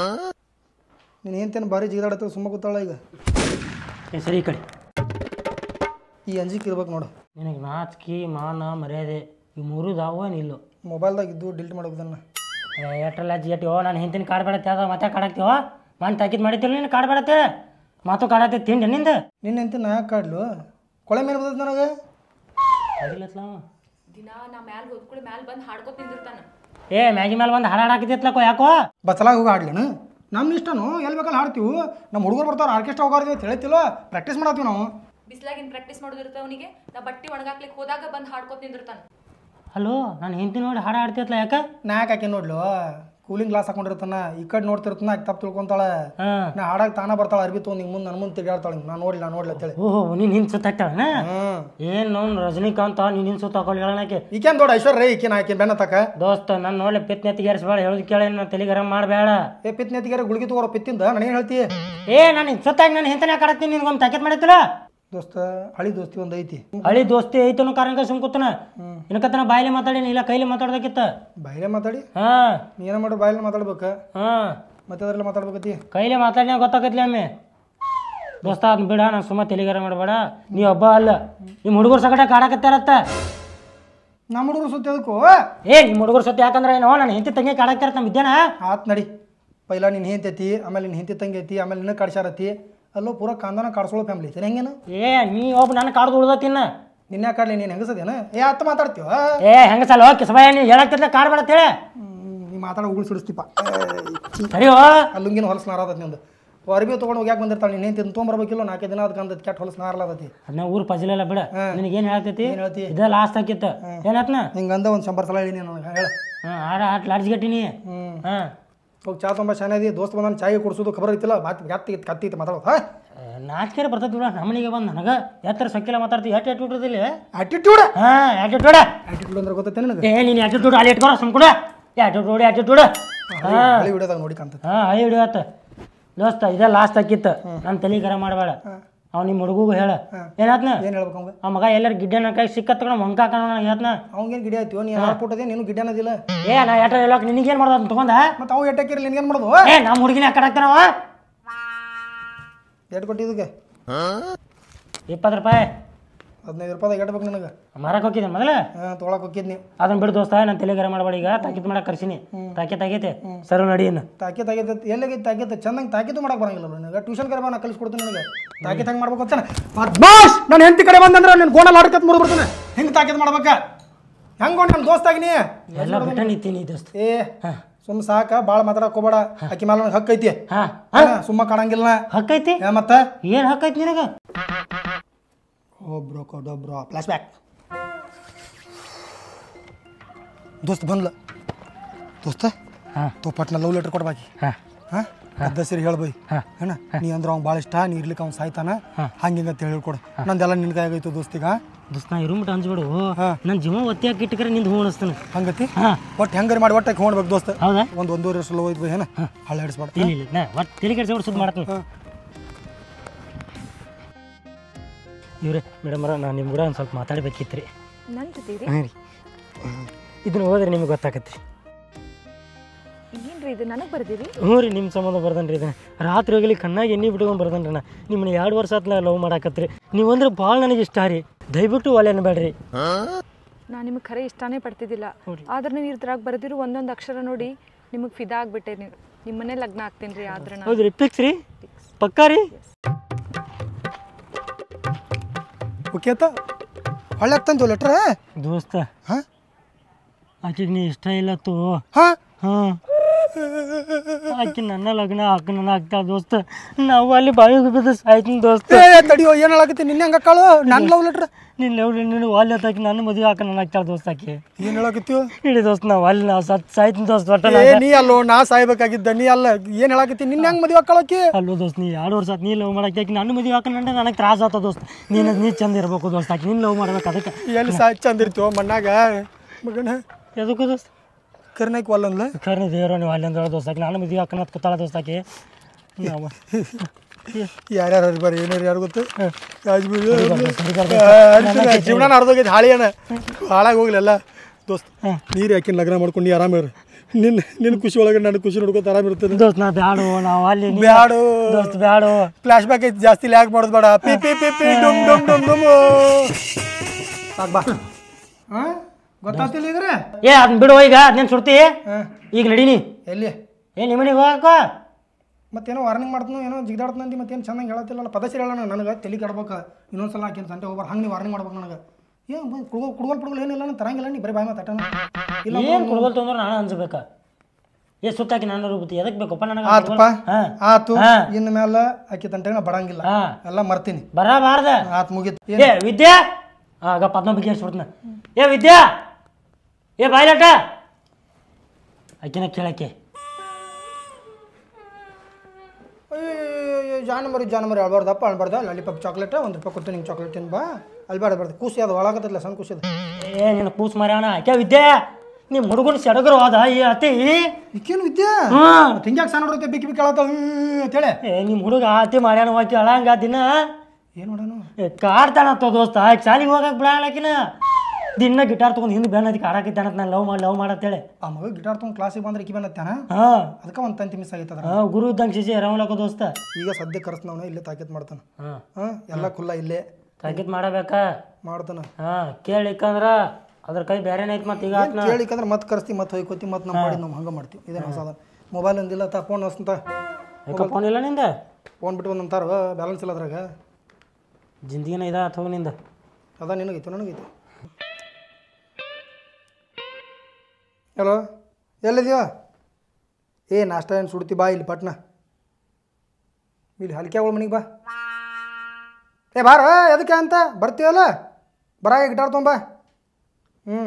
ನೀನು ಏನ್ತೇನು ಭಾರಿ ಜಿಗಿದಾಡತ್ತ ಸುಮ್ಮ ಕೂತಾಳ ಈಗ ಏ ಸರಿ ಈ ಕಡೆ ಈ ಅಂಜಿಕೆ ಇರ್ಬೇಕು ನೋಡು ನಿನಗೆ ನಾಚಿಕೆ ಮಾನ ಮರ್ಯಾದೆ ಈ ಮೂರು ದಾವ ನಿಲ್ಲು ಮೊಬೈಲ್ದಾಗ ಇದ್ದು ಡಿಲ್ಟ್ ಮಾಡೋದನ್ನ ಏಟ್ರಲ್ಲ ಜಿಯಟಿ ಓ ನಾನು ಹಿಂದಿನ ಕಾಡ್ ಬೇಡತ್ತೆ ಅದ ಮತ್ತೆ ಕಾಡಾಕ್ತೀವ ಮನ್ ತಾಕಿದ್ ಮಾಡಿತಿಲ್ಲ ನೀನು ಕಾಡ್ ಬೇಡತ್ತೆ ಮಾತು ಕಾಡತ್ತೆ ತಿಂಡಿ ನಿಂದ ನಿನ್ನ ಎಂತ ನಾಯಕ ಕಾಡ್ಲು ಕೊಳೆ ಮೇಲೆ ಬರ್ತದೆ ನನಗೆ ಕಾಡಿಲ್ಲತ್ಲ ಅವ. ದಿನ ನಾ ಮ್ಯಾಲ್ ಹೋದ್ಕೂಳೆ ಮ್ಯಾಲ್ ಬಂದ್ ಹಾಡ್ಕೊತ ನಿಂದಿರ್ತಾನ ಏ ಮ್ಯಾಗಿ ಮೇಲೆ ಒಂದು ಹಾಡು ಹಾಕಿದ್ಲಕ್ಕೋ ಯಾಕೋ ಬಸಲಾಗ ಹೋಗಿ ಹಾಡ್ಲೇನು ನಮ್ಮ ಇಷ್ಟನು ಎಲ್ಲಿ ಬೇಕಲ್ಲಿ ಹಾಡ್ತೀವಿ ನಮ್ಮ ಹುಡುಗರು ಬರ್ತಾರೆ ಆರ್ಕೆಸ್ಟ್ರಾ ಹೋಗಾರ್ತೀವಿ ಅಂತ ಹೇಳ್ತಿಲ್ಲ ಪ್ರಾಕ್ಟೀಸ್ ಮಾಡತ್ತೀವಿ ನಾವು ಬಿಸ್ಲಾಗಿನ್ ಪ್ರಾಕ್ಟೀಸ್ ಮಾಡೋದಿರ್ತ ಅವನಿಗೆ ನಾ ಬಟ್ಟಿ ಒಣಗಾಕ್ಲಿಕ್ಕೆ ಹೋದಾಗ ಬಂದ್ ಹಾಡ್ಕೊತ ನಿಂದಿರ್ತಾನ ಹಲೋ ನಾನು ಹಿಂದಿ ನೋಡಿ ಹಾಡು ಆಡ್ತಿತ್ಲ ಯಾಕ ನಾಯಕ ಹಾಕಿ ನೋಡ್ಲು ಕೂಲಿಂಗ್ ಗ್ಲಾಸ್ ಹಾಕೊಂಡಿರ್ತಾನ ಈ ಕಡೆ ನೋಡ್ತಿರ್ತಾನ ಆಕೆ ತಪ್ಪು ತಿಳ್ಕೊಂತಾಳೆ ಹಾಂ ನಾ ಹಾಡಾಗ ತಾನ ಬರ್ತಾಳೆ ಅರ್ಬಿ ತೊಗೊಂಡು ಹಿಂಗೆ ಮುಂದೆ ನನ್ನ ಮುಂದೆ ತಿರ್ಗಾಡ್ತಾಳೆ ನಾನು ನೋಡ್ಲಿ ನಾನು ನೋಡ್ಲಿ ಅಂತೇಳಿ ಓಹೋ ನೀನು ಹಿಂದೆ ಸುತ್ತಾಕ್ತಾಳ ಹ್ಞೂ ಏನು ನೋನ್ ರಜನಿಕಾಂತ ನೀನು ಹಿಂದೆ ಸುತ್ತ ಹಾಕೊಳ್ಳಿ ಹೇಳನಕ್ಕೆ ಈಕೇನು ದೊಡ್ಡ ಐಶ್ವರ್ಯ ಈಕೇನು ಆಕೆ ಬೆನ್ನ ತಕ ದೋಸ್ತ ನಾನು ನೋಡ್ಲಿ ಪಿತ್ ನೆತ್ತಿಗೆ ಏರಿಸ್ಬೇಡ ಹೇಳೋದು ಕೇಳಿ ನಾನು ತಲೆ ಗರಂ ಮಾಡಬೇಡ ಏ ಪಿತ್ ನೆತ್ತಿಗೆ ಗುಳಿಗೆ ತಗೋರೋ ಪಿತ್ತಿಂದ ನನಗೇನು ಹೇಳ್ತಿ ಏ ನಾನು ಸುತ್ತಾಗಿ ನಾನು ಹಿಂತನೇ ಕಾಡತ್ತೀನಿ ನಿನ್ಗೊಮ್ಮೆ ತಾಕತ್ ಮಾಡಿತ್ತಿಲ್ಲ ದೋಸ್ತ ಹಳಿ ದೋಸ್ತಿ ಒಂದು ಐತಿ ಹಳಿ ದೋಸ್ತಿ ಐತನು ಕಾರಣಕ್ಕೆ ಸುಮ್ ಕೂತನ ಇನ್ಕತ್ತನ ಬಾಯಿಲೆ ಮಾತಾಡೀನಿ ಇಲ್ಲ ಕೈಲಿ ಮಾತಾಡ್ಬೇಕಿತ್ತ ಬಾಯಿಲೆ ಮಾತಾಡಿ ಹಾಂ ನೀ ಏನೋ ಮಾಡ್ರಿ ಬಾಯಿಲೆ ಮಾತಾಡ್ಬೇಕು ಹಾಂ ಮತ್ತೆ ಅದ್ರಲ್ಲಿ ಮಾತಾಡ್ಬೇಕತಿ ಕೈಲಿ ಮಾತಾಡಿ ಗೊತ್ತಾಗತ್ಲಿ ಒಮ್ಮೆ ದೋಸ್ತ ಅದನ್ನ ಬಿಡ ನಾನು ಸುಮ್ಮ ತೆಲಿಗಾರ ಮಾಡಬೇಡ ನೀ ಒಬ್ಬ ಅಲ್ಲ ನಿಮ್ಮ ಹುಡುಗರು ಸಗಟ ಕಾಡಕತ್ತಾರತ್ತ ನಮ್ಮ ಹುಡುಗರು ಸುತ್ತಿ ಅದಕ್ಕೂ ಏ ನಿಮ್ಮ ಹುಡುಗರು ಸತ್ಯ ಯಾಕಂದ್ರೆ ಏನೋ ನಾನು ಹೆಂಡತಿ ತಂಗಿ ಕಾಡಕ್ತಾರ ನಮ್ಮ ವಿದ್ಯಾನ ಆತ್ ನಡಿ ಪೈಲ ನಿನ್ನ ಹೆಂತೈತಿ ಆಮೇಲೆ ನಿನ್ನ ಹೆಂತಿ ತಂಗಿ ಐತಿ ಆಮೇಲೆ ನಿನ್ನ ಕಾಡ್ಸಾರತಿ ಅಲ್ಲೋ ಪೂರ ಕಾಂದನ ಕಾಡ್ಸೋಳು ಫ್ಯಾಮಿಲಿ ಐತಿ ಹೆಂಗೇನು ಏ ನೀ ಒಬ್ಬ ನನ್ನ ಕಾಡ್ದು ಉಳ್ದತ್ತಿನ್ನ ನಿನ್ನೆ ಕಾಡ್ಲಿ ನೀನು ಹೆಂಗಸದೇನ ಏ ಅತ್ತ ಮಾತಾಡ್ತೀವ ಏ ಹೆಂಗ ಸಲ ಕಿಸಬಾಯ ನೀ ಹೇಳಕ್ತಿರ್ಲ ಕಾಡ್ಬೇಡ ಹೇಳಿ ನೀ ಮಾತಾಡೋ ಉಗುಳು ಸಿಡಿಸ್ತಿಪ್ಪ ಸರಿಯೋ ಅಲ್ಲುಂಗಿನ ಹೊಲಸು ನಾರಾದತ್ ನಿಂದು ಅರ್ಬಿ ತೊಗೊಂಡು ಹೋಗ್ಯಾಕ ಬಂದಿರ್ತಾಳೆ ನೀನು ಹೆಂತಿ ತೊಗೊಂಬರ್ಬೇಕಿಲ್ಲ ನಾಲ್ಕೈದು ದಿನ ಅದಕ್ಕೆ ಅಂದದ್ ಕೆಟ್ಟ ಹೊಲಸು ನಾರ್ಲಾದತಿ ಅದನ್ನ ಊರು ಪಜಲೆಲ್ಲ ಬಿಡ ನಿನಗೇನು ಹೇಳ್ತೈತಿ ಏನ್ ಹೇಳ್ತಿ? ಇದ ಲಾಸ್ಟ್ ಆಕಿತ್ತು ಏನಾತ್ನ ಹಿಂಗೆ ಅಂದ ಒಂದು ಶಂಬರ್ ಸಲ ಹೇಳಿ ನೀನು ನನಗೆ ಹೇಳ ಹಾಂ ಆಡ ಆಟ ಲಾಡ್ಜ್ ಗಟ್ಟಿನಿ ಹ್ಞೂ ಹಾಂ ಹೋಗಿ ಚಾ ತುಂಬ ಶಾನೆ ದೋಸ್ತ ಬಂದಾನ ಚಾಯ್ ಕುಡಿಸೋದು ಖಬರ್ ಐತಿಲ್ಲ ಮಾತು ಗತ್ತಿ ಕತ್ತಿ ಮಾತಾಡೋದು ಹಾ ನಾಚಿಕೆರೆ ಬರ್ತೈತಿ ಬಿಡ ನಮ್ಮನಿಗೆ ಬಂದು ನನಗೆ ಎತ್ತರ ಸೊಕ್ಕಿಲ್ಲ ಮಾತಾಡ್ತೀವಿ ಎಷ್ಟು ಆಟಿಟ್ಯೂಡ್ ಇಲ್ಲಿ ಆಟಿಟ್ಯೂಡ್ ಹಾಂ ಆಟಿಟ್ಯೂಡ ಆಟಿಟ್ಯೂಡ್ ಅಂದ್ರೆ ಗೊತ್ತೈತೆ ನಿನಗೆ ಏ ನೀನು ಆಟಿಟ್ಯೂಡ್ ಅಲ್ಲಿ ಇಟ್ಕೊಳ ಸುಮ್ಕುಡ ಆಟಿಟ್ಯೂಡ್ ಆಟಿಟ್ಯೂಡ್ ಹಾಂ ಹಳಿ ವಿಡಿಯೋದಾಗ ನೋಡಿ ಕಾಣ್ತದೆ ಹಾಂ ಹಳಿ ಹಿಡಿಯತ್ತ ದೋಸ್ತ ಇದೇ ಲಾಸ್ಟ್ ಆಕಿತ್ತು ನನ್ನ ತಲೆ ಗರ ಮಾಡಬೇಡ ಅವ್ ನಿಮ್ಮ ಹುಡುಗಗೂ ಹೇಳ ಏನಾತ್ನ ಏನು ಹೇಳ್ಬೇಕು ಅವಂಗ ಆ ಮಗ ಎಲ್ಲರ ಗಿಡ್ಡನ ಕೈ ಸಿಕ್ಕ ತಗೊಂಡು ಮಂಕ ಹಾಕೋಣ ಹೇಳ್ತನ ಅವಂಗೇನು ಗಿಡ ಆಯ್ತು ನೀನು ಯಾರು ಪುಟ್ಟದೆ ನೀನು ಗಿಡ ಅನ್ನೋದಿಲ್ಲ ಏ ನಾ ಎಟ್ರ ಹೇಳಕ್ ನಿನಗೇನು ಮಾಡೋದು ಅಂತ ತಗೊಂಡ ಮತ್ತು ಅವು ಎಟ್ಟಕ್ಕಿರಲಿ ನಿನ್ಗೇನು ಮಾಡೋದು ಏ ನಮ್ಮ ಹುಡುಗಿನ ಯಾಕೆ ಹಾಕ್ತಾನವ ಎಟ್ಟು ಕೊಟ್ಟಿದ್ದಕ್ಕೆ ಇಪ್ಪತ್ತು ರೂಪಾಯಿ ಹದಿನೈದು ರೂಪಾಯಿ ಎಟ್ಬೇಕು ನಿನಗೆ ಮಾರಕ್ಕೆ ಹೋಗಿದ್ದೆ ಮೊದಲ ಹಾಂ ತೊಗೊಳಕ್ಕೆ ಹೋಗಿದ್ನಿ ಅದನ್ನ ಬಿಡು ದೋಸ್ತ ನಾನು ತಲೆಗಾರ ಮಾಡಬೇಡ ಈಗ ತಾಕಿತ್ ಮಾಡಕ್ಕೆ ಕರ್ಸಿನಿ ತಾಕಿತ್ ಆಗೈತೆ ಸರ್ ನಡಿ ಇನ್ನು ತಾಕಿ ತಾಕಿತ ಎಲ್ಲಿಗೈತೆ ತಾಕಿತ ಚಂದಂಗೆ ತಾಕಿತು ಮಾಡಕ್ಕೆ ಬರಂಗಿಲ್ಲ ನನಗೆ ಟ್ಯೂಷನ್ ಕರೆ ಬಾ ನಾ ಕಲಿಸ್ಕೊಡ್ತೀನಿ ನನಗೆ ತಾಕಿತ್ ಹೆಂಗೆ ಮಾಡ್ಬೇಕು ಅಂತಾನೆ ಬಾಸ್ ನಾನು ಹೆಂಡತಿ ಕಡೆ ಬಂದಂದ್ರೆ ನೀನು ಗೋಣಲ್ಲಿ ಆಡ್ಕತ್ ಮುಡ್ಬಿಡ್ತಾನೆ ಹಿಂಗೆ ತಾಕಿತ್ ಮಾಡ್ಬೇಕ ಹೆಂಗೆ ನನ್ನ ದೋಸ್ತಾಗಿನಿ ಎಲ್ಲ ಬಿಟ್ಟ ನಿಂತೀನಿ ದೋಸ್ತ ಏ ಸುಮ್ ಸಾಕ ಭಾಳ ಮಾತಾಡಕ್ ಹೋಗ್ಬೇಡ ಆಕಿ ಮೇಲೆ ನನಗೆ ಹಕ್ಕು ಐತಿ ಹಾಂ ಹಾ, ಸುಮ್ಮ ಕಾಣಂಗಿಲ್ಲ ನಾ. ಹಕ್ಕೈತಿ ಏ ಮತ್ತೆ ಏನು ಹಕ್ಕೈತಿ ನಿನಗೆ ಒಬ್ರು ಕೊಡೊಬ್ರು ಫ್ಲಾಶ್ ಬ್ಯಾಕ್ ದೋಸ್ತ್ ಬಂದ್ಲ ದೋಸ್ತ ಹಾಂ ತೋ ಪಟ್ನ ಲವ್ ಲೆಟರ್ ಕೊಡ್ಬಾಕಿ ಹಾಂ ಹಾಂ ಅದ್ದ ಸರಿ ಹೇಳ್ಬೈ ಏನ ನೀ ಅಂದ್ರೆ ಅವ್ನು ಭಾಳ ಇಷ್ಟ ನೀ ಇರ್ಲಿಕ್ಕೆ ಅವ್ನು ಸಾಯ್ತಾನ ಹಂಗೆ ಅಂತ ಹೇಳ್ಕೊಡು ನಂದೆಲ್ಲ ನಿನ್ ಕೈಯಾಗೈತು ದೋಸ್ತಿಗ ದೋಸ್ತ ನಾ ಇರು ಮಟ ಅಂಜ್ಬಿಡು ಹಾ. ನನ್ನ ಜೀವ ಒತ್ತಿ ಹಾಕಿ ಇಟ್ಟಕರೆ ನಿಂದು ಹೂ ಅನಿಸ್ತಾನೆ ಹಂಗತಿ ಹಾಂ ಒಟ್ಟು ಹೆಂಗಾರಿ ಮಾಡಿ ಒಟ್ಟಕ್ಕೆ ಹೋಗ್ಬೇಕು ದೋಸ್ತ ಹೌದಾ ಒಂದು ಒಂದೂವರೆ ವರ್ಷ ಲವ್ ಐತಿ ಏನ ಹಳ್ಳ ಹಿಡಿಸ್ಬೇಡ ಇಲ್ಲ ಇಲ್ಲ ನಾ ಒಟ್ಟು ತಲೆ ಕೆಡ್ಸಿ ಸುದ್ದಿ ಮಾಡ್ತೀನಿ ಇವ್ರೆ ಮೇಡಮರ ನಾನು ನಿಮ್ಮ ಕೂಡ ಒಂದು ಸ್ವಲ್ಪ ಮಾತಾಡ್ಬೇಕಿತ್ತು ರೀ ನನ್ ಜೊತೆ ಹಾಂ ರೀ ಇದನ್ನ ಹೋದ್ರೆ ನಿಮಗೆ ಗೊತ್ತಾಗತ್ತೆ ರೀ ಏನ್ರಿ ಇದು ನನಗ್ ಬರ್ದಿರಿ ಹ್ಞೂ ರೀ ನಿಮ್ಮ ಸಂಬಂಧ ಬರ್ದನ್ ರೀ ಇದನ್ನ ರಾತ್ರಿ ಹೋಗಲಿ ಕಣ್ಣಾಗಿ ಎಣ್ಣೆ ಬಿಟ್ಕೊಂಡು ಬರ್ದನ್ ರೀ ನಾ ನಿಮ್ಮನ್ನ ಎರಡು ವರ್ಷ ಆತ್ಲ ಲವ್ ಮಾಡಾಕತ್ರಿ ನೀವು ಅಂದ್ರೆ ಭಾಳ ನನಗೆ ಇಷ್ಟ ರೀ ದಯವಿಟ್ಟು ಒಲೆ ಅನ್ಬೇಡ್ರಿ ನಾನು ನಿಮಗೆ ಖರೆ ಇಷ್ಟಾನೇ ಪಡ್ತಿದ್ದಿಲ್ಲ ಆದ್ರೆ ನೀವು ಇದ್ರಾಗ ಬರ್ದಿರೋ ಒಂದೊಂದು ಅಕ್ಷರ ನೋಡಿ ನಿಮಗೆ ಫಿದಾ ಆಗ್ಬಿಟ್ಟೆ ನೀವು ನಿಮ್ಮನ್ನೇ ಲಗ್ನ ಆಗ್ತೀನಿ ರೀ ಆದ್ರೆ ನಾನು ಹೌದು ರೀ ಫಿಕ್ಸ್ ರೀ ಪಕ್ಕಾ ರೀ ಓಕೆ ಆತ ಹೊಳ್ಳೆ ಆಗ್ತಾನೆ ಲೆಟ್ರ್ ದೋಸ್ತ ಹಾಂ ಆಕಿಗೆ ನೀ ಇಷ್ಟ ಇಲ್ಲ ತೋ ಹಾಂ ಹಾಂ ಆಕಿ ನನ್ನ ಲಗ್ನ ಆಕ ನನ್ನ ಆಗ್ತಾ ದೋಸ್ತ ನಾವು ಅಲ್ಲಿ ಬಾವಿಗೆ ಬಿದ್ದು ಸಾಯ್ತೀನಿ ದೋಸ್ತ ಏ ತಡಿಯೋ ಏನು ಹೇಳಕತ್ತಿ ನಿನ್ನೆ ಹಂಗೆ ಕಾಳು ನನ್ನ ಲವ್ ಲೆಟ್ರ್ ನಿನ್ನ ಲವ್ ನೀನು ಅಲ್ಲಿ ಹತ್ತಾಕಿ ನನ್ನ ಮದುವೆ ಹಾಕ ನನ್ನ ಆಗ್ತಾಳ ದೋಸ್ತ ಆಕಿ ಏನು ಹೇಳಕತ್ತೀವ ಇಡೀ ದೋಸ್ತ ನಾವು ಅಲ್ಲಿ ನಾವು ಸತ್ ಸಾಯ್ತೀನಿ ದೋಸ್ತ ಒಟ್ಟ ಏ ನೀ ಅಲ್ಲೋ ನಾ ಸಾಯ್ಬೇಕಾಗಿದ್ದ ನೀ ಅಲ್ಲ ಏನು ಹೇಳಕತ್ತಿ ನಿನ್ನೆ ಹೆಂಗೆ ಮದುವೆ ಹಾಕೊಳಕಿ ಅಲ್ಲೋ ದೋಸ್ತ ನೀ ಎರಡು ವರ್ಷ ಆತ್ ನೀ ಲವ್ ಮಾಡಕ್ಕೆ ಆಕಿ ನನ್ನ ಮದುವೆ ಹಾಕೊಂಡ್ರೆ ನನಗೆ ತ್ರಾಸ ಆತ ದೋಸ್ತ ನೀನು ನೀ ಚಂದ ಇರ್ಬೇಕು ದೋಸ್ತ ಆಕಿ ನೀನು ಲವ್ ಮಾಡ್ಬೇಕು ಅದಕ್ಕೆ ಎಲ್ಲಿ ಸಾಯ್ ಚಂದ ಇರ್ತೀವೋ ಮಣ್ಣಾಗ ಮಗನ ಎದಕ್ಕೂ ದೋಸ್ತ ಕರ್ನಾಕ್ ಒಲ್ಲಂದ್ಲ ಖರ್ನಿ ದೇವ್ರ ನೀವು ಅಲ್ಲಿ ಅಂದ್ರೆ ದೋಸ್ತ ಆಕಿ ನಾನು ಮದುವೆ ಹಾಕೋಣ ಕೂತಾಳ ದೋಸ್ತ ಆಕಿ ನಾವು ಯಾರ್ಯಾರು ಬರ್ರಿ ಏನಾರು ಯಾರು ಗೊತ್ತು ರಾಜ್ಬೀರ್ ಸರಿ ಜೀವನ ಅರ್ಧೋಗೈತೆ ಹಾಳಿ ಅಣ್ಣ ಹಾಳಾಗಿ ಹೋಗ್ಲಿಲ್ಲ ದೋಸ್ತ್ ನೀರು ಹಾಕಿ ಲಗ್ನ ಮಾಡ್ಕೊಂಡು ನೀ ಆರಾಮಿರು ನಿನ್ನ ನಿನ್ನ ಖುಷಿ ಒಳಗೆ ನನ್ನ ಖುಷಿ ನೋಡ್ಕೊತ ಆರಾಮಿರ್ತದೆ ದೋಸ್ತ ನಾ ಬ್ಯಾಡು ನಾವು ಅಲ್ಲಿ ನೀ- ಬ್ಯಾಡು ದೋಸ್ತ ಬ್ಯಾಡು ಫ್ಲಾಶ್ ಬ್ಯಾಕ್ ಐತಿ ಜಾಸ್ತಿ ಲ್ಯಾಕ್ ಮಾಡೋದು ಬೇಡ ಪಿ ಪಿ ಪಿ ಪಿ ಡುಮ್ ಡುಮ್ ಡುಮ್ ಡುಮ್ ಸಾಕ್ ಬಾ ಹಾಂ ಗೊತ್ತಾಗ್ತಿಲ್ಲ ಇದ್ರೆ ಏ ಅದನ್ನ ಬಿಡು ಈಗ ಅದ್ನೇನು ಸುಡ್ತಿ ಈಗ ನಡೀನಿ ಎಲ್ಲಿ ಏ ನಿಮ್ಮನಿಗೆ ಹೋಗಕ್ಕ ಮತ್ತೇನೋ ವಾರ್ನಿಂಗ್ ಮಾಡ್ತಾನೋ ಏನೋ ಜಿಗ್ದಾಡ್ತಾನಂತಿ ಮತ್ತೇನು ಚೆನ್ನಾಗಿ ಹೇಳತ್ತಿಲ್ಲ ಪದಸಿ ಹೇಳೋಣ ನನಗೆ ತಲೆ ಕೆಡ್ಬೇಕು ಇನ್ನೊಂದ್ಸಲ ಆಕಿನ ಸಂತೆ ಹೋಗ್ಬಾರ ಹಂಗೆ ನೀವು ವಾರ್ನಿಂಗ್ ಮಾಡ್ಬೇಕು ನನಗೆ ಏನು ಕುಡ್ಗೋ ಕುಡ್ಗೋಲ್ ಪುಡ್ಗೋಲ್ ಏನಿಲ್ಲ ನಾನು ತರಂಗಿಲ್ಲ ನೀ ಬರೀ ಬಾಯಿ ಮಾತಾಟನ ಇಲ್ಲ ಏನು ಕೊಡ್ಬೋಲ್ ತೊಂದ್ರೆ ನಾನು ಅನ್ಸ್ಬೇಕ ಏ ಸುತ್ತಾಕಿ ನಾನು ರೂಪತಿ ಎದಕ್ಕೆ ಬೇಕಪ್ಪ ನನಗೆ ಆತಪ್ಪ ಹಾಂ ಆತು ಹಾ. ಇನ್ನು ಮೇಲೆ ಆಕಿ ತಂಟೆಗೆ ನಾ ಬರಂಗಿಲ್ಲ ಹಾಂ ಎಲ್ಲ ಮರ್ತೀನಿ ಬರಬಾರ್ದ ಆತ್ ಮುಗೀತು ಏ ವಿದ್ಯಾ ಆಗ ಪದ್ಮ ಬಗ್ಗೆ ಸುಡ್ತಾನ ಏ ವಿದ್ಯಾ ಏ ಬಾಯ್ಲಾಟ ಆಕಿನ ಕೇಳಕ್ಕೆ ಜಾನ ಮರಿ ಜಾನ ಮರಿ ಅಳ್ಬಾರ್ದಪ್ಪ ಅಳ್ಬಾರ್ದ ಲಾಲಿಪಾಪ್ ಚಾಕ್ಲೇಟ್ ಒಂದು ರೂಪಾಯಿ ಕೊಡ್ತೀನಿ ನಿಂಗೆ ಚಾಕ್ಲೇಟ್ ತಿನ್ ಬಾ ಅಲ್ಬಾರ್ದು ಬಾರ್ದು ಖುಷಿ ಅದು ಒಳಗತ್ತಲ್ಲ ಸಣ್ಣ ಖುಷಿ ಅದು ಏ ನಿನ್ನ ಕೂಸ್ ಮರ್ಯಾಣ ಆಕೆ ವಿದ್ಯಾ ನಿಮ್ಮ ಹುಡುಗನ ಸಡಗರು ಹೋದ ಈ ಅತಿ ಈಕೇನು ವಿದ್ಯಾ ಹ್ಞೂ ಹಿಂಗ್ಯಾಕೆ ಸಣ್ಣ ನೋಡುತ್ತೆ ಬಿಕ್ಕಿ ಬಿಕ್ಕಿ ಹೇಳತ್ತಾವ ಅಂತೇಳಿ ಏ ನಿಮ್ಮ ಹುಡುಗ ಆತಿ ಮಾಡ್ಯಾನ ಹೋಗಿ ಅಳಂಗ ದಿನ ಏನು ಮಾಡೋಣ ಏ ಕಾಡ್ತಾನತ್ತ ದೋಸ್ತ ಆಗ ಶಾಲಿಗೆ ಹೋಗಕ್ಕೆ ಬಿಡಾಕಿನ ದಿನ ಗಿಟಾರ್ ತೊಗೊಂಡು ಹಿಂದೆ ಬೆನ್ನ ಅದಕ್ಕೆ ಆಡಾಕಿದ್ದಾನಂತ ನಾನು ಲವ್ ಮಾಡಿ ಲವ್ ಮಾಡತ್ತೇಳಿ ಆ ಮಗ ಗಿಟಾರ್ ತೊಗೊಂಡು ಕ್ಲಾಸಿಗೆ ಬಂದ್ರೆ ಇಕ್ಕಿ ಬಂದತ್ತಾನ ಹಾಂ ಅದಕ್ಕೆ ಒಂದು ತಂತಿ ಮಿಸ್ ಆಗೈತೆ ಅದ್ರ ಹಾಂ ಗುರು ಇದ್ದಂಗೆ ಶಿಶಿ ರಮಲಕ ದೋಸ್ತ ಈಗ ಸದ್ಯ ಕರ್ಸ್ನವನ ಇಲ್ಲೇ ತಾಕೀತ್ ಮಾಡ್ತಾನೆ ಹಾಂ ಹಾಂ ಎಲ್ಲ ಕುಲ್ಲ ಇಲ್ಲೇ ತಾಕಿತ್ ಮಾಡಬೇಕಾ ಮಾಡ್ತಾನೆ ಹಾಂ ಕೇಳಿಕಂದ್ರ ಅದ್ರ ಕೈ ಬೇರೆನೇ ಐತಿ ಮತ್ತೆ ಈಗ ಆತ್ನ ಕೇಳಿಕಂದ್ರೆ ಮತ್ತೆ ಕರ್ಸ್ತಿ ಮತ್ತೆ ಹೋಯ್ಕೋತಿ ಮತ್ತೆ ನಮ್ಮ ಮಾಡಿ ನಾವು ಹಂಗೆ ಮಾಡ್ತೀವಿ ಇದೇನು ಹೊಸದ ಮೊಬೈಲ್ ಒಂದಿಲ್ಲ ತಾ ಫೋನ್ ಹೊಸ್ತಂತ ಯಾಕ ಫೋನ್ ಇಲ್ಲ ನಿಂದ ಫೋನ್ ಬಿಟ್ಟು ಒಂದಂತಾರ ಬ್ಯಾಲೆನ್ಸ್ ಇಲ್ಲ ಅದ್ರಾಗ ಜಿಂದಗಿನ ಇದ ಅಥವಾ ನಿಂದ ಅದ ನಿನಗೈತು ನನಗೈತು ಹಲೋ ಎಲ್ಲಿದ್ಯೋ ಏ ನಾಷ್ಟ ಏನು ಸುಡ್ತಿ ಬಾ ಇಲ್ಲಿ ಪಟ್ನ ಇಲ್ಲಿ ಹಲ್ಕ್ಯಾಗಳ ಮನೆಗೆ ಬಾ ಏ ಬಾರ ಎದಕ್ಕೆ ಅಂತ ಬರ್ತೀವಲ್ಲ ಬರಾಗ ಗಿಟಾರ್ ತೊಂಬ ಹ್ಞೂ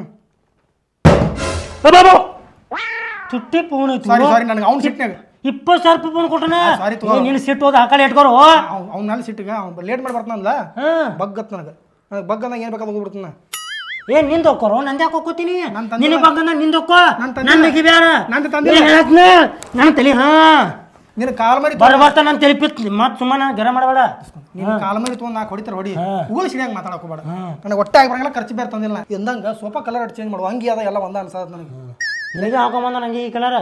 ತುಟ್ಟಿ ಫೋನ್ ಐತಿ ಸಾರಿ ಸಾರಿ ನನಗೆ ಅವ್ನು ಸಿಟ್ನಾಗ ಇಪ್ಪತ್ತು ಸಾವಿರ ರೂಪಾಯಿ ಫೋನ್ ಕೊಟ್ಟನ ಸಾರಿ ತಗೋ. ನೀನು ಸಿಟ್ಟು ಹೋದ ಆ ಕಡೆ ಇಟ್ಕೋರು ಅವ್ನ ಮೇಲೆ ಸಿಟ್ಟಿಗೆ ಅವ್ನು ಲೇಟ್ ಮಾಡಿ ಬರ್ತಾನಲ್ಲ ಹಾಂ ಬಗ್ಗತ್ ನನಗೆ ನನಗೆ ಬಗ್ಗಂದಾಗ ಏನು ಬೇಕಾದ ಹೋಗ್ಬಿಡ್ತಾನ ಏ ನಿಂದ ಹೋಗ್ಕೋರು ನಂದು ಯಾಕೆ ಹೋಗ್ಕೋತೀನಿ ನನ್ ತಂದೆ ನಿನಗೆ ಬಂದ ನಿಂದ ಹೋಗ್ಕೋ ನನ್ ತಂದೆ ನನ್ನ ಬಗ್ಗೆ ಬೇಡ ನಂದು ತಂದೆ ನನ್ನ ತಲೆ ಹಾ ನಿನ್ನ ಕಾಲ್ ಮರಿ ಬರ ಬರ್ತಾ ನನ್ನ ತಲೆ ಪಿತ್ ಮತ್ತೆ ಸುಮ್ಮನೆ ಗರ ಮಾಡಬೇಡ ನಿನ್ನ ಕಾಲ ಮೇಲೆ ತೊಗೊಂಡು ನಾಲ್ಕು ಹೊಡಿತಾರೆ ಹೊಡಿ ಉಗುಳು ಸಿಡಿಯಂಗೆ ಮಾತಾಡಕೋಬೇಡ ನನಗೆ ಒಟ್ಟೆ ಆಗಿ ಬರಂಗಿಲ್ಲ ಖರ್ಚು ಬೇರೆ ತಂದಿಲ್ಲ ಎಂದಂಗ ಸೋಫಾ ಕಲರ್ ಚೇಂಜ್ ಮಾಡುವ ಹಂಗೆ ಅದ ಎಲ್ಲ ಒಂದ ಅನ್ಸದ ನನಗೆ ನಿನಗೆ ಹಾಕೊಂಬಂದ ನಂಗೆ ಈ ಕಲರ್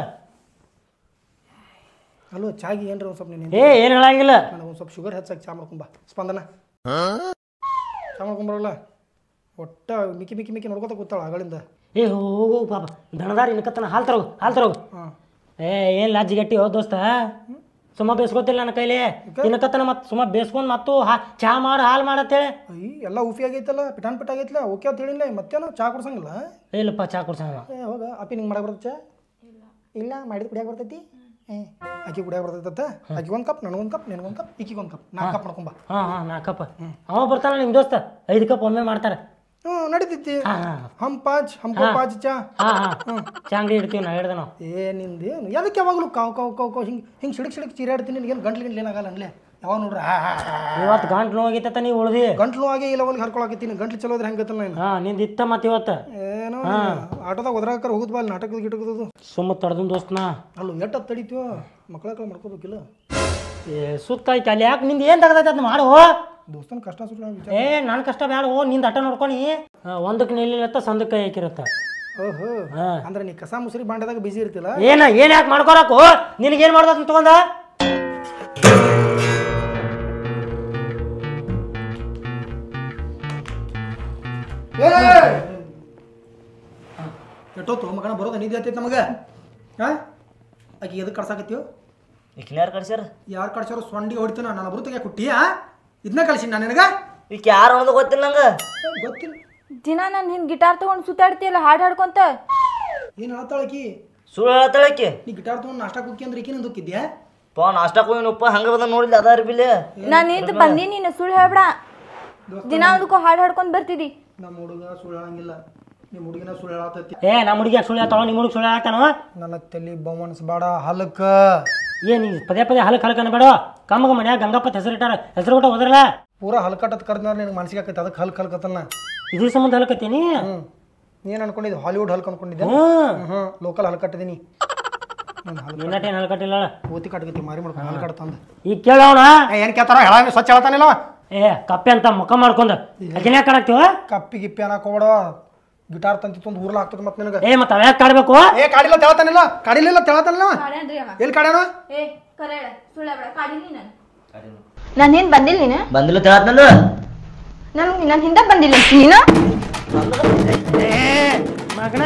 ಅಲ್ಲೋ ಚಾಗಿ ಏನ್ರಿ ಒಂದು ಸ್ವಲ್ಪ ನೀನು ಏ ಏನು ಹೇಳಂಗಿಲ್ಲ ನನಗೆ ಒಂದು ಸ್ವಲ್ಪ ಶುಗರ್ ಹೆಚ್ಚಾಗಿ ಚಾ ಮಾಡ್ಕೊಂಬ ಸ್ಪಂದನ ಚಾ ಮಾಡ್ಕೊಂಬರಲ್ಲ ಒಟ್ಟ ಮಿಕ್ಕಿ ಮಿಕ್ಕಿ ಮಿಕ್ಕಿ ನೋಡ್ಕೊತ ಕೂತಾಳ ಆಗಳಿಂದ ಏ ಹೋಗು ಪಾಪ ದಣದಾರ ಇನ್ಕತ್ತನ ಹಾಲು ತರೋಗು ಹಾಲು ತರೋಗು ಹಾಂ ಏ ಏನು ಲಾಜಿ ಗಟ್ಟಿ ಹೋ ದೋಸ್ತ ಸುಮ್ಮ ಬೇಸ್ಕೊತಿಲ್ಲ ನನ್ನ ಕೈಲಿ ಇನ್ಕತ್ತನ ಮತ್ತೆ ಸುಮ್ಮ ಬೇಸ್ಕೊಂಡು ಮತ್ತು ಹಾ ಚಾ ಮಾಡಿ ಹಾಲು ಮಾಡತ್ತೇಳಿ ಅಯ್ಯ ಎಲ್ಲ ಉಫಿ ಆಗೈತಲ್ಲ ಪಿಟಾನ್ ಪಿಟ್ ಆಗೈತಲ್ಲ ಓಕೆ ಅಂತ ಹೇಳಿಲ್ಲ ಮತ್ತೇನೋ ಚಾ ಕುಡ್ಸಂಗಿಲ್ಲ ಇಲ್ಲಪ್ಪ ಚಾ ಕುಡ್ಸಂಗ ಏ ಹೋಗ ಅಪ್ಪಿ ನಿಂಗೆ ಮಾಡಕ್ಕೆ ಬರ್ತೈತೆ ಚಾ ಇಲ್ಲ ಮಾಡಿದ ಕುಡಿಯಾಕ ಬರ್ತೈತಿ ಏ ಆಕಿ ಕುಡಿಯಾಕ ಬರ್ತೈತತ್ತ ಆಕಿ ಒಂದು ಕಪ್ ನನಗೊಂದು ಕಪ್ ನಿನಗೊಂದು ಕಪ್ ಈಕಿಗೆ ಒಂದು ಕಪ್ ನಾಲ್ಕು ಕಪ್ ಮಾಡ್ಕೊಂಬ ಹಾಂ ಹಾಂ ನಾಲ್ಕಪ್ಪ ಅವ ಬರ್ತಾನ ನಿಮ್ಮ ದೋಸ್ತ ಐದು ಕಪ್ ಒಮ್ಮೆ ಮಾಡ್ತಾರೆ ಹ್ಞೂ ನಡೀತೈತಿ ಹಾಂ ಹಾಂ ಹಮ್ ಪಾಚ್ ಹಮ್ಕೋ ಪಾಚ್ ಚಾ ಹಾಂ ಹಾಂ ಚಾ ಅಂಗಡಿ ಇಡ್ತೀವಿ ನಾ ಹೇಳ್ದೆ ನಾವು ಏ ನಿಂದೇನು ಎದಕ್ಕೆ ಯಾವಾಗಲೂ ಕಾವು ಕಾವು ಕಾವು ಕಾವು ಹಿಂಗೆ ಹಿಂಗೆ ಸಿಡಕ್ ಸಿಡಕ್ ಚೀರಾಡ್ತೀನಿ ನಿನಗೇನು ಗಂಟ್ಲು ಗಂಟ್ಲು ಏನಾಗಲ್ಲ ಅನ್ಲೇ ಯಾವಾಗ ನೋಡ್ರಿ ಆ, ಆ, ಆ, ಆ. ಇವತ್ತು ಗಂಟ್ಲು ಹೋಗಿತ್ತ ನೀವು ಉಳ್ದಿ ಗಂಟ್ಲು ಆಗಿ ಇಲ್ಲ ಒಂದು ಹರ್ಕೊಳಕತ್ತೀನಿ ಗಂಟ್ಲು ಚಲೋ ಇದ್ರೆ ಹೆಂಗೆ ನಾನು ಹಾಂ ನಿಂದು ಇತ್ತ ಮತ್ತೆ ಇವತ್ತು ಏನೋ ಆಟೋದಾಗ ಒದ್ರಾಕರ ಹೋಗುದ್ ಬಾ ಅಲ್ಲಿ ನಾಟಕದ ಗಿಟಕದದು ಸುಮ್ಮ ತಡ್ದು ದೋಸ್ತನ ಅಲ್ಲೂ ಎಟ್ಟ ತಡಿತೀವೋ ಮಕ್ಕಳ ಮಾಡ್ಕೋಬೇಕಿಲ್ಲ ಏ ಸುತ್ತ ಐತಿ ಅಲ್ಲಿ ಯಾಕೆ ನಿಂದು ಏನು ತೆಗ್ದೈತೆ ಅದನ್ನ ಮಾಡು ದೋಸ್ತನ ಕಷ್ಟ ಸುತ್ತ ವಿಚಾರ ಏ ನನ್ನ ಕಷ್ಟ ಬೇಡ ಓ ನಿಂದ ಅಟ್ಟ ನೋಡ್ಕೊನಿ ಒಂದಕ್ಕೆ ನಿಲ್ಲಿರತ್ತ ಸಂದಕ್ಕೆ ಕೈ ಹಾಕಿರತ್ತ ಓಹೋ ಹಾಂ ಅಂದ್ರೆ ನೀ ಕಸ ಮುಸ್ರಿ ಬಾಂಡದಾಗ ಬಿಸಿ ಇರ್ತಿಲ್ಲ ಏನ ಏನು ಯಾಕೆ ಮಾಡ್ಕೊಳಕು ನಿನಗೇನು ಮಾಡ್ದ ಅದನ್ನ ತಗೊಂಡ ಎಷ್ಟೊತ್ತು ಮಗನ ಬರೋದು ನಿಧಿ ಆತೈತೆ ನಮಗೆ ಹಾಂ ಆಕಿ ಎದಕ್ಕೆ ಕಳ್ಸಾಕತ್ತೀವೋ ಯಾರು ಕಳ್ಸ್ಯಾರ ಯಾರು ಕಳ್ಸಾರೋ ಸೊಂಡಿ ಹೊಡಿತಾನ ನಾನು ಬರುತ್ತಾಗ ಕುಟ್ಟಿಯಾ ಇದನ್ನ ಕಳ್ಸಿ ನಾನು ನಿನಗೆ ಈಗ ಯಾರು ಅನ್ನೋದು ಗೊತ್ತಿಲ್ಲ ನಂಗೆ ಗೊತ್ತಿಲ್ಲ ದಿನ ನಾನು ಹಿಂಗೆ ಗಿಟಾರ್ ತೊಗೊಂಡು ಸುತ್ತಾಡ್ತೀಯಲ್ಲ ಹಾಡು ಹಾಡ್ಕೊಂತ ಏನು ಹೇಳ್ತಾಳಕಿ ಸುಳ್ಳು ಹೇಳ್ತಾಳಕ್ಕೆ ನೀ ಗಿಟಾರ್ ತೊಗೊಂಡು ನಾಷ್ಟ ಕುಕ್ಕಿ ಅಂದ್ರೆ ಈಕಿನ ದುಕ್ಕಿದ್ಯಾ ಪಾ ನಾಷ್ಟಕ್ಕೆ ಹೋಗಿನಪ್ಪ ಹಂಗೆ ಬಂದ ನೋಡಿಲ್ಲ ಅದಾರ ಬಿಲ್ಲಿ ನಾನು ನಿಂತು ಬಂದಿ ನೀನು ಸುಳ್ಳು ಹೇಳ್ಬೇಡ ದಿನ ಅದಕ್ಕೂ ಹಾಡು ಹಾಡ್ಕೊಂಡ್ ಬರ್ತಿದಿ ನಮ್ಮ ಹುಡುಗ ಸುಳ್ಳು ಹೇಳಂಗಿಲ್ಲ ನಿಮ್ಮ ಹುಡುಗಿನ ಸುಳ್ಳು ಹೇಳತ್ತೈತಿ ಏ ನಮ್ಮ ಹುಡುಗಿ ಸುಳ್ಳು ಹೇಳ್ತಾವ ನಿಮ್ಮ ಹುಡುಗ ಸುಳ್ಳು ಹೇಳ್ತಾನೋ ನನ್ನ ತಲೆ ಬೊಮ್ಮನ್ಸ್ಬೇಡ ಹಲಕ್ಕ ಏನು ಪದೇ ಪದೇ ಹಲಕ್ ಹಲಕ್ ಅನ್ಬೇಡ ಕಮ್ಮಗ ಮನ್ಯಾಗ ಗಂಗಪ್ಪ ಹೆಸರು ಇಟ್ಟಾರ ಹೆಸರು ಬಿಟ್ಟು ಹೋದ್ರಲ್ಲ ಪೂರಾ ಹಲ್ಕಟ್ಟತ್ ಕರ್ದ್ನಾರ ನಿನಗೆ ಮನ್ಸಿಗೆ ಆಕೈತೆ ಅದಕ್ಕೆ ಹಲ್ಕ್ ಹಲ್ಕತ್ತನ್ನ ಇದ್ರ ಸಂಬಂಧ ಹಲಕತ್ತೀನಿ ಹ್ಞೂ ನೀನು ಅನ್ಕೊಂಡಿದ್ದು ಹಾಲಿವುಡ್ ಹಲ್ಕ್ ಅನ್ಕೊಂಡಿದ್ದೆ ಹ್ಞೂ ಹ್ಞೂ ಲೋಕಲ್ ಹಲ್ಕಟ್ಟಿದ್ದೀನಿ ನಿನ್ನಟೇನು ಹಲಕಟ್ಟಿಲ್ಲ ಓತಿ ಕಟ್ಕತಿ ಮಾರಿ ಮಾಡ್ಕೊಂಡು ಹಲ್ಕಟ್ ತಂದು ಈಗ ಕೇಳವಣ ಏನು ಕೇಳ್ತಾರ ಹೇಳ ಸ್ವಚ್ಛ ಹೇಳ್ತಾನಿಲ್ಲ ಅವ. ಏ ಕಪ್ಪೆ ಅಂತ ಮುಖ ಮಾಡ್ಕೊಂಡು ಅಕಿನ ಯಾಕೆ ಕಾಣಾಕ್ತಿವ ಕಪ್ಪಿ ಗಿಪ್ಪಿ ಅನ್ನಕ್ ಹೋಗ್ಬೇಡ ಗಿಟಾರ್ ತಂತಿ ತಂದು ಊರ್ಲ ಆಗ್ತದೆ ಮತ್ತೆ ನಿನಗೆ ಏ ಮತ್ತೆ ಯಾಕೆ ಕಾಡ್ಬೇಕು ಏ ಕಾಡಿಲ್ಲ ತೇಳ್ತಾನಿಲ್ಲ ಕಾಡಿಲಿಲ್ಲ ತೇಳ್ತಾನಿಲ್ಲ ಅವ. ಎಲ್ಲಿ ಕಾಡ್ಯಾನ ಏ ಕರೆ ಸುಳ್ಳು ಹೇಳ್ಬೇಡ ಕಾಡಿಲ್ಲ ನಾನು ನಾನು ಏನು ಬಂದಿಲ್ಲ ನೀನು ಬಂದಿಲ್ಲ ತಿಳತ್ ನಂದು ನನ್ಗೆ ನಾನು ಹಿಂದೆ ಬಂದಿಲ್ಲ ನೀನು ಮಗನ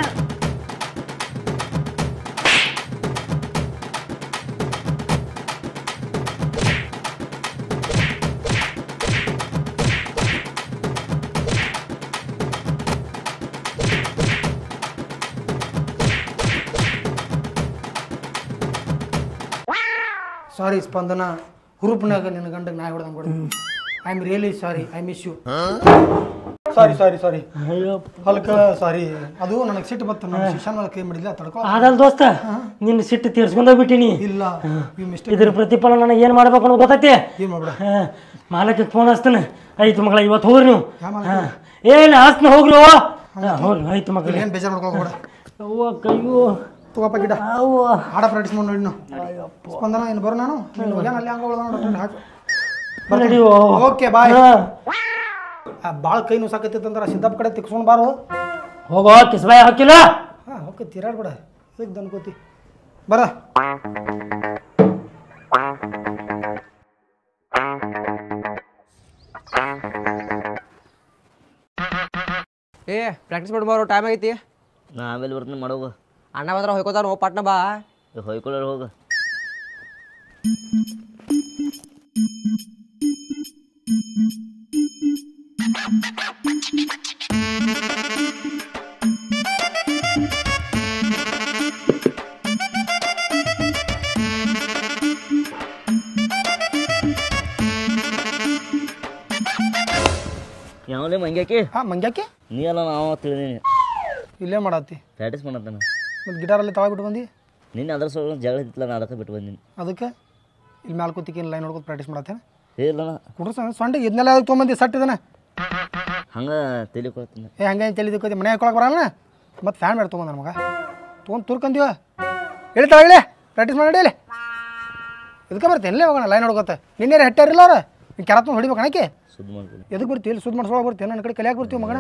ಸಾರಿ ಸ್ಪಂದನ ಹುರುಪ್ನಾಗ ನಿನ್ನ ಗಂಡಗೆ ನಾಯಿ ಹೊಡೆದಂಗೆ ಕೊಡ I am really sorry I miss you sorry sorry sorry ಅಯ್ಯೋ ಹಲ್ಕ ಸಾರಿ ಅದು ನನಗೆ ಸಿಟ್ಟು ಬತ್ತು ನನ್ನ ಶಿಕ್ಷಣ ಮೇಲೆ ಕೈ ಮಾಡಿಲ್ಲ ತಡ್ಕೊ ಆದಲ್ ದೋಸ್ತ ನಿನ್ನ ಸಿಟ್ಟು ತೀರ್ಸ್ಕೊಂಡೋಗ್ಬಿಟ್ಟಿನಿ ಇಲ್ಲ ಯು ಮಿಸ್ಟೇಕ್ ಇದ್ರ ಪ್ರತಿಫಲ ನನಗೆ ಏನು ಮಾಡ್ಬೇಕು ಅನ್ನೋ ಗೊತ್ತೈತಿ ಏನು ಮಾಡ್ಬಿಡ ಹಾ, ಮಾಲಕ್ಕೆ ಫೋನ್ ಹಚ್ತಾನೆ ಆಯ್ತು ಮಗಳ ಇವತ್ತು ಹೋಗ್ರಿ ನೀವು ಯಾವ ಮಾಲಕ? ಹಾ. ಏನ್ ಹಚ್ನ ಹೋಗ್ರಿ ಅವ್ವ. ಹಾ, ಹೋಗ್ರಿ ಆಯ್ತು ಮಗಳ ಏನು ಬೇಜಾರು ಮಾಡ್ಕೊಳ್ಬೇಡ ಅವ್ವ ಕೈಯು ತಗೋಪ್ಪ ಗಿಡ ಅವ್ವ ಹಾಡ ಪ್ರಾಕ್ಟೀಸ್ ಮಾಡಿ ನೋಡಿ ನಾವು ಸ್ಪಂದನ ಏನು ಬರೋ ನಾನು ನೀನು ಹೋಗ್ಯಾನ ಅಲ್ಲಿ ಹಂಗೆ ಉಳ್ದ ಹಾಕು ನಡಿಯೋ ಓಕೆ ಬಾಯ್ ಹಾ. ಭಾಳ ಕೈ ನುಸಾಕತ್ತಿತ್ತಂದ್ರೆ ಸಿದ್ದಪ್ಪ ಕಡೆ ತಿಕ್ಸ್ಕೊಂಡು ಬಾರು ಹೋಗೋ ಕಿಸ್ಬಾಯ್ ಹಾಕಿಲ್ಲ ಹಾಂ ಓಕೆ ತಿರಾಡ್ಬೇಡ ಇದಕ್ಕೆ ದನ್ಕೋತಿ ಬರ ಏ ಪ್ರಾಕ್ಟೀಸ್ ಮಾಡಿ ಬರೋ ಟೈಮ್ ಆಗೈತಿ ನಾ ಆಮೇಲೆ ಬರ್ತೀನಿ ಮಾಡೋಗ ಅಣ್ಣ ಬಂದ್ರೆ ಹೋಯ್ಕೋತಾರ ಹೋಗಿ ಪಟ್ನ ಬಾ ಹೊಯ್ಕೊಳ್ಳೋರು ಹೋಗ ಯಾವಲೇ ಮಂಗ್ಯಾಕಿ ಹಾಂ ಮಂಗ್ಯಾಕೆ ನೀ ಅಲ್ಲ ನಾವು ತಿಳಿದೀನಿ ಇಲ್ಲೇ ಮಾಡತ್ತಿ ಪ್ರಾಕ್ಟೀಸ್ ಮಾಡತ್ತಾನ ಮತ್ತು ಗಿಟಾರಲ್ಲಿ ತಳ ಬಿಟ್ಟು ಬಂದು ನಿನ್ನೆ ಅದ್ರ ಸಲ ಜಗಳ ಇತ್ತಿಲ್ಲ ನಾ ಅದಕ್ಕೆ ಬಿಟ್ಟು ಬಂದೀನಿ ಅದಕ್ಕೆ ಇಲ್ಲಿ ಮ್ಯಾಲ್ ಕೂತಿಕ್ಕೆ ಲೈನ್ ನೋಡ್ಕೊತ ಪ್ರಾಕ್ಟೀಸ್ ಮಾಡತ್ತೇನೆ ಏ ಇಲ್ಲ ನಾ ಕುಡ್ರ ಸೊಂಡೆ ಇದನ್ನೆಲ್ಲ ಅದಕ್ಕೆ ತೊಗೊಂಬಂದು ಸಟ್ ಇದನ್ನ ಹಂಗೆ ತಲೆ ಕೊಡ್ತೀನಿ ಏ ಹಂಗೆ ತಿಳಿದಕ್ಕೋತಿ ಮನೆ ಹಾಕೊಳಕ್ಕೆ ಬರಲ್ಲ ಮತ್ತು ಫ್ಯಾನ್ ಬೇಡ ತೊಗೊಂಡ ನಮಗ ತೊಗೊಂಡು ತುರ್ಕಂದೀವ ಹೇಳ್ತಾಳ ಹೇಳಿ ಪ್ರಾಕ್ಟೀಸ್ ಮಾಡಿ ಇಲ್ಲಿ ಇದಕ್ಕೆ ಬರ್ತೀನಿ ಇಲ್ಲೇ ಹೋಗೋಣ ಲೈನ್ ನೋಡ್ಕೊತ ನಿನ್ನೆ ಹೆಟ್ಟಾರಿಲ್ಲ ಅವ್ರು ನೀನು ಕೆರತ್ ಹೊಡಿಬೇಕು ಅಣಕ್ಕೆ ಸುದ್ದಿ ಮಾಡ್ತೀನಿ ಎದಕ್ಕೆ ಬರ್ತೀವಿ ಇಲ್ಲಿ ಸುದ್ದಿ ಮಾಡ್ಸೊಳಗೆ ಬರ್ತೀವಿ ನನ್ನ ಕಡೆ ಕಲಿಯಾಕೆ ಬರ್ತೀವಿ ಮಗನ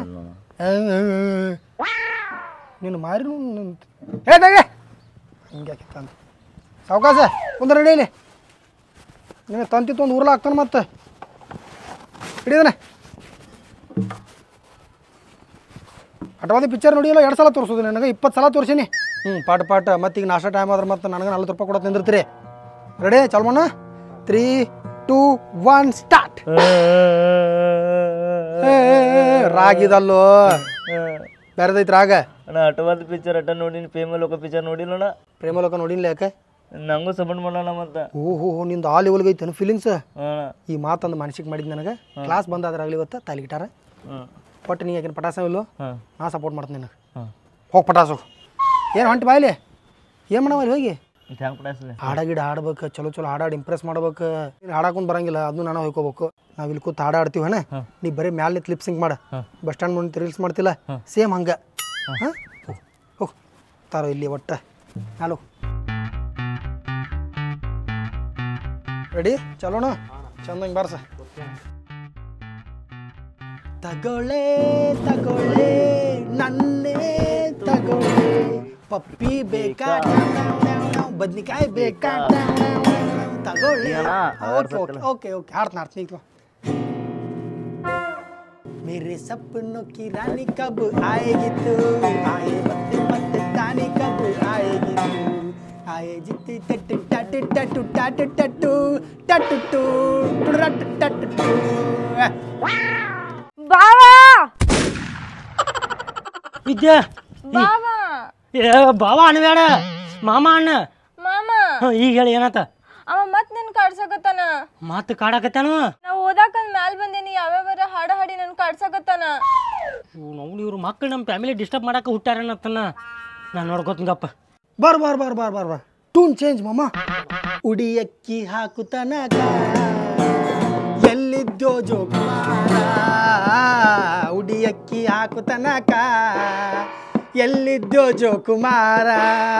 ನೀನು ಮಾರಿ ಹೇ ತೆಗೆ ಹಿಂಗೆ ಅಂತ ಸಾವಕಾಶ ಕುಂದ್ರ ರೆಡಿ ಇಲ್ಲಿ ನೀನು ತಂತಿ ತೊಂದು ಊರ್ಲ ಹಾಕ್ತಾನೆ ಮತ್ತೆ ಹಿಡಿದನೆ ಅಟವಾದಿ ಪಿಕ್ಚರ್ ನೋಡಿಲ್ಲ ಎರಡು ಸಲ ತೋರಿಸೋದು ನನಗೆ ಇಪ್ಪತ್ತು ಸಲ ತೋರಿಸೀನಿ ಹ್ಞೂ ಪಾಟ್ ಪಾಟ್ ಮತ್ತೆ ಈಗ ನಾಷ್ಟ ಟೈಮ್ ಆದ್ರೆ ಮತ್ತೆ ನನಗೆ ನಲ್ವತ್ತು ರೂಪಾಯಿ ಕೊಡೋದು ನಿಂದಿರ್ತೀರಿ ರೆಡಿ ಚಲ್ಮಣ್ಣ ತ್ರೀ ಟೂ ಒನ್ ಸ್ಟಾರ್ಟ್ ರಾಗಿದಲ್ಲೋ ಬೇರೆದೈತಿ ರಾಗ ಅಣ್ಣ ಅಟವಾದ ಪಿಕ್ಚರ್ ಅಟ ನೋಡಿನಿ ಪ್ರೇಮ ಲೋಕ ಪಿಕ್ಚರ್ ನೋಡಿಲ್ಲ ಅಣ್ಣ ಪ್ರೇಮಲೋಕ ನೋಡಿಲ್ಲ ಯಾಕೆ ನಂಗೂ ಸಪೋರ್ಟ್ ಮಾಡೋಣ ಮತ್ತೆ ಓಹೋ ನಿಂದು ಆಲ್ ಇವ್ಲಿಗೆ ಐತೇನು ಫೀಲಿಂಗ್ಸ್ ಅಣ್ಣ ಈ ಮಾತಂದು ಮನಸ್ಸಿಗೆ ಮಾಡಿದ್ದು ನನಗೆ ಕ್ಲಾಸ್ ಬಂದಾದ್ರಾಗಲಿ ಇವತ್ತು ತಾಲಿ ಗಿಟಾರ ಹ್ಞೂ ಒಟ್ಟು ನೀ ಯಾಕೆ ಪಟಾಸ ಇಲ್ಲೋ ಹಾಂ ನಾ ಸಪೋರ್ಟ್ ಮಾಡ್ತೀನಿ ನಿನಗೆ ಹಾಂ ಹೋಗಿ ಪಟಾಸು ಏನು ಹೊಂಟಿ ಬಾಯ್ಲಿ ಏನು ಮಾಡವ ಹೋಗಿ ಥ್ಯಾಂಕ್ ಪಡಾಸ್ಲೆ ಹಾಡ ಗಿಡ ಆಡ್ಬೇಕು ಚಲೋ ಚಲೋ ಹಾಡಾಡಿ ಇಂಪ್ರೆಸ್ ಮಾಡ್ಬೇಕು ನೀನು ಹಾಡಾಕೊಂಡ್ ಬರಂಗಿಲ್ಲ ಅದನ್ನು ನಾನು ಹೋಗ್ಕೋಬೇಕು ನಾವು ಇಲ್ಲಿ ಕೂತ್ ಹಾಡ ಆಡ್ತೀವಿ ಹಣ ನೀ ಬರೀ ಮ್ಯಾಲೆ ನಿಂತು ಲಿಪ್ ಸಿಂಕ್ ಮಾಡ ಬಸ್ ಸ್ಟ್ಯಾಂಡ್ ಮುಂದೆ ರೀಲ್ಸ್ ಮಾಡ್ತಿಲ್ಲ ಸೇಮ್ ಹಂಗೆ ಹಾಂ ಹೋಗ್ ತಾರೋ ಇಲ್ಲಿ ಒಟ್ಟ ಹಲೋ ರೆಡಿ ಚಲೋಣ ಚಂದಂಗೆ ಬಾರ್ಸ ತಗೊಳ್ಳೆ ತಗೊಳ್ಳೆ ನನ್ನೇ ತಗೊಳ್ಳೆ ಪಪ್ಪಿ ಬೇಕಾ ಬದ್ನಿಕಾಯಿ ಬೇಕಾ ತಗೊಳ್ಳಿ ಓಕೆ ಓಕೆ ಓಕೆ ಆಡ್ತಾನೆ ಆಡ್ತೀನಿ ಈಗ मेरे सपनों की रानी कब आएगी तू आए बत्ते बत्ते तानी कब आएगी तू आए जित्ती टट टट टट टट टट टट टट टट टट टट ಬಾವಾ ವಿದ್ಯಾ ಬಾವಾ ಏ ಬಾವ ಅನ್ಬೇಡ ಮಾಮ ಅಣ್ಣ ಮಾಮ ಹ್ಞೂ ಈಗ ಹೇಳಿ ಏನತ್ತ ಅವ ಮತ್ ನನ್ ಕಾಡ್ಸಕತ್ತಾನ ಮಾತು ಕಾಡಕತ್ತಾನು ನಾ ಓದಾಕಂದ್ ಮ್ಯಾಲ್ ಬಂದೇನಿ ಯಾವ್ಯಾವ ಹಾಡ ಹಾಡಿ ನನ್ ಕಾಡ್ಸಕತ್ತಾನ ನಾವು ಇವ್ರು ಮಕ್ಕಳು ನಮ್ಮ ಫ್ಯಾಮಿಲಿ ಡಿಸ್ಟರ್ಬ್ ಮಾಡಕ್ಕೆ ಹುಟ್ಟಾರನ್ನತ್ತನ ನಾನು ನೋಡ್ಕೋತೀನಪ್ಪ ಬಾರ್ ಬಾರ್ ಬಾರ್ ಬಾರ್ ಬಾರ್ ಬಾರ್ ಟೂನ್ ಚೇಂಜ್ ಮಾಮ ಉಡಿಯಕ್ಕಿ ಹಾಕುತನಕ ಎಲ್ಲಿದ್ದೋ ಜೋಕುಮಾರ ಉಡಿಯಕ್ಕಿ ಹಾಕುತನಕ ಎಲ್ಲಿದ್ದೋ ಜೋಕುಮಾರ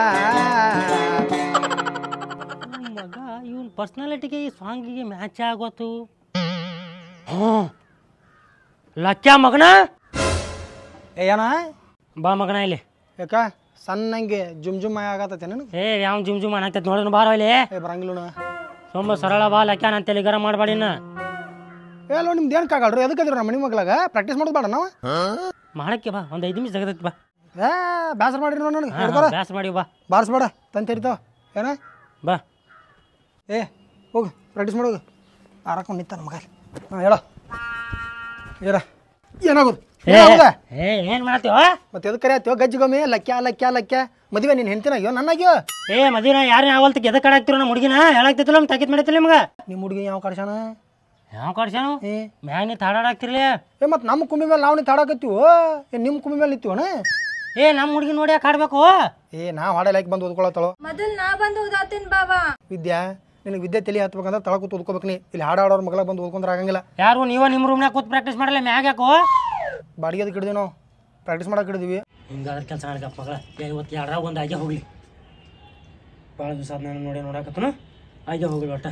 ಮಗ ಇವನ್ ಪರ್ಸ್ನಾಲಿಟಿಗೆ ಈ ಸಾಂಗಿಗೆ ಮ್ಯಾಚ್ ಆಗೋತು ಹ್ಞೂ ಲಕ್ಕ ಮಗನ ಏ ಏನ ಬಾ ಮಗನ ಇಲ್ಲಿ ಯಾಕ ಸಣ್ಣಂಗೆ ಜುಮ್ ಜುಮ್ ಆಗತ್ತೈತೆ ನನಗೆ ಏ ಯಾವ ಜುಮ್ ಜುಮ್ ಅನ್ನತೈತೆ ನೋಡೋಣ ಬಾರ ಇಲ್ಲಿ ಏ ಬರಂಗಿಲ್ಲ ಸೊಂಬ ಸರಳ ಬಾ ಲಕ್ಕ ನಾನು ತಲೆ ಗರಂ ಮಾಡಬೇಡಿನ ಹೇಳೋ ನಿಮ್ದು ಏನು ಕಾಗಲ್ರಿ ಎದಕ್ಕೆ ಅದ್ರಿ ನಮ್ಮ ಮನೆ ಮಗ್ಲಾಗ ಪ್ರಾಕ್ಟೀಸ್ ಮಾಡೋದು ಬೇಡ ನಾವು ಮಾಡಕ್ಕೆ ಬಾ ಒಂದು ಐದು ನಿಮಿಷ ತೆಗೆದೈತಿ ಬಾ ಏ ಬೇಸರ ಮಾಡಿರಿ ನೋಡಿ ನನಗೆ ಹಾಂ ಹಿಡ್ಕೊಳ ಬ್ಯಾಸ್ ಮಾಡಿ ಬಾ ಬಾರಿಸ್ಬೇಡ ತಂದು ತೆರಿತಾವ ಏನ ಬಾ ಏ ಹೋಗು ಪ್ರಾಕ್ಟೀಸ್ ಮಾಡೋದು ಆರಾಕೊಂಡು ನಿಂತ ಮಗ ಹಾಂ ಹೇಳ ಏನ ಏನಾಗೋದು ಏನಾಗೋದ ಏ ಏನು ಮಾಡ್ತೀವ ಮತ್ತೆ ಎದಕ್ಕೆ ಕರೆಯತ್ತೀವ ಗಜ್ಜಿಗೊಮ್ಮೆ ಲಕ್ಯ ಲಕ್ಯ ಲಕ್ಯ ಮದುವೆ ನೀನು ಹೆಂಡ್ತಿನಾಗ್ಯೋ ನನ್ನಾಗ್ಯೋ ಏ ಮದುವೆ ಯಾರನ್ನ ಆವಲ್ತಕ್ಕೆ ಎದಕ್ಕೆ ಕಡಾಕ್ತಿರೋ ನಮ್ಮ ಹುಡುಗಿನ ಹೇಳಾಕ್ತಿತ್ತಿಲ್ಲ ನಮ್ಮ ತಾಕಿತ್ ಮಾಡಿತ್ತಿಲ್ಲ ನಿಮ್ಗೆ ನಿಮ್ಮ ಹುಡುಗಿ ಯಾವ ಕಡ್ಸಾನ ಯಾವ ಕಡ್ಸ್ಯಾನು ಏ ಮ್ಯಾಗ ನೀ ತಾಡಾಡಾಕ್ತಿರ್ಲಿ ಏ ಮತ್ತು ನಮ್ಮ ಕುಂಬಿ ಮೇಲೆ ನಾವು ನೀ ತಾಡಕತ್ತೀವೋ ಏ ನಿಮ್ಮ ಕುಂಬಿ ಮೇಲೆ ನಿಂತೀವನ ಏ ನಮ್ಮ ಹುಡುಗಿ ನೋಡಿ ಯಾಕೆ ಆಡ್ಬೇಕು ಏ ನಾವು ಹಾಡಲ್ಲ ಬಂದು ಓದ್ಕೊಳತ್ತಳೋ ಮೊದಲ್ ನಾ ಬಂದು ಓದಾತೇನ್ ಬಾವಾ ವಿದ್ಯಾ ನಿನಗೆ ವಿದ್ಯೆ ತಲೆ ಹತ್ಬೇಕಂದ್ರೆ ತಳ ಕೂತ್ ಓದ್ಕೋಬೇಕು ನೀ ಇಲ್ಲಿ ಹಾಡು ಆಡೋರ್ ಮಗಳ ಬಂದು ಓದ್ಕೊಂಡ್ರೆ ಆಗಂಗಿಲ್ಲ ಯಾರು ನೀವ ನಿಮ್ಮ ರೂಮ್ನಾಗ ಕೂತ್ ಪ್ರಾಕ್ಟೀಸ್ ಮಾಡಲ್ಲ ಮ್ಯಾಗ ಯಾಕೋ ಬಾಡಿಗೆ ಅದಕ್ಕೆ ಹಿಡಿದೀವಿ ನಾವು ಪ್ರಾಕ್ಟೀಸ್ ಮಾಡಕ್ಕೆ ಹಿಡಿದೀವಿ ಹಿಂಗಾದ್ರೆ ಕೆಲಸ ಮಾಡಕಪ್ಪ ಮಗಳ ಏ ಇವತ್ತು ಎರಡರಾಗ ಒಂದು ಆಗೆ ಹೋಗ್ಲಿ ಭಾಳ ದಿವಸ ಆದ್ ನಾನು ನೋಡಿ ನೋಡಕತ್ತನು ಆಗೆ ಹೋಗ್ಲಿ ಒಟ್ಟ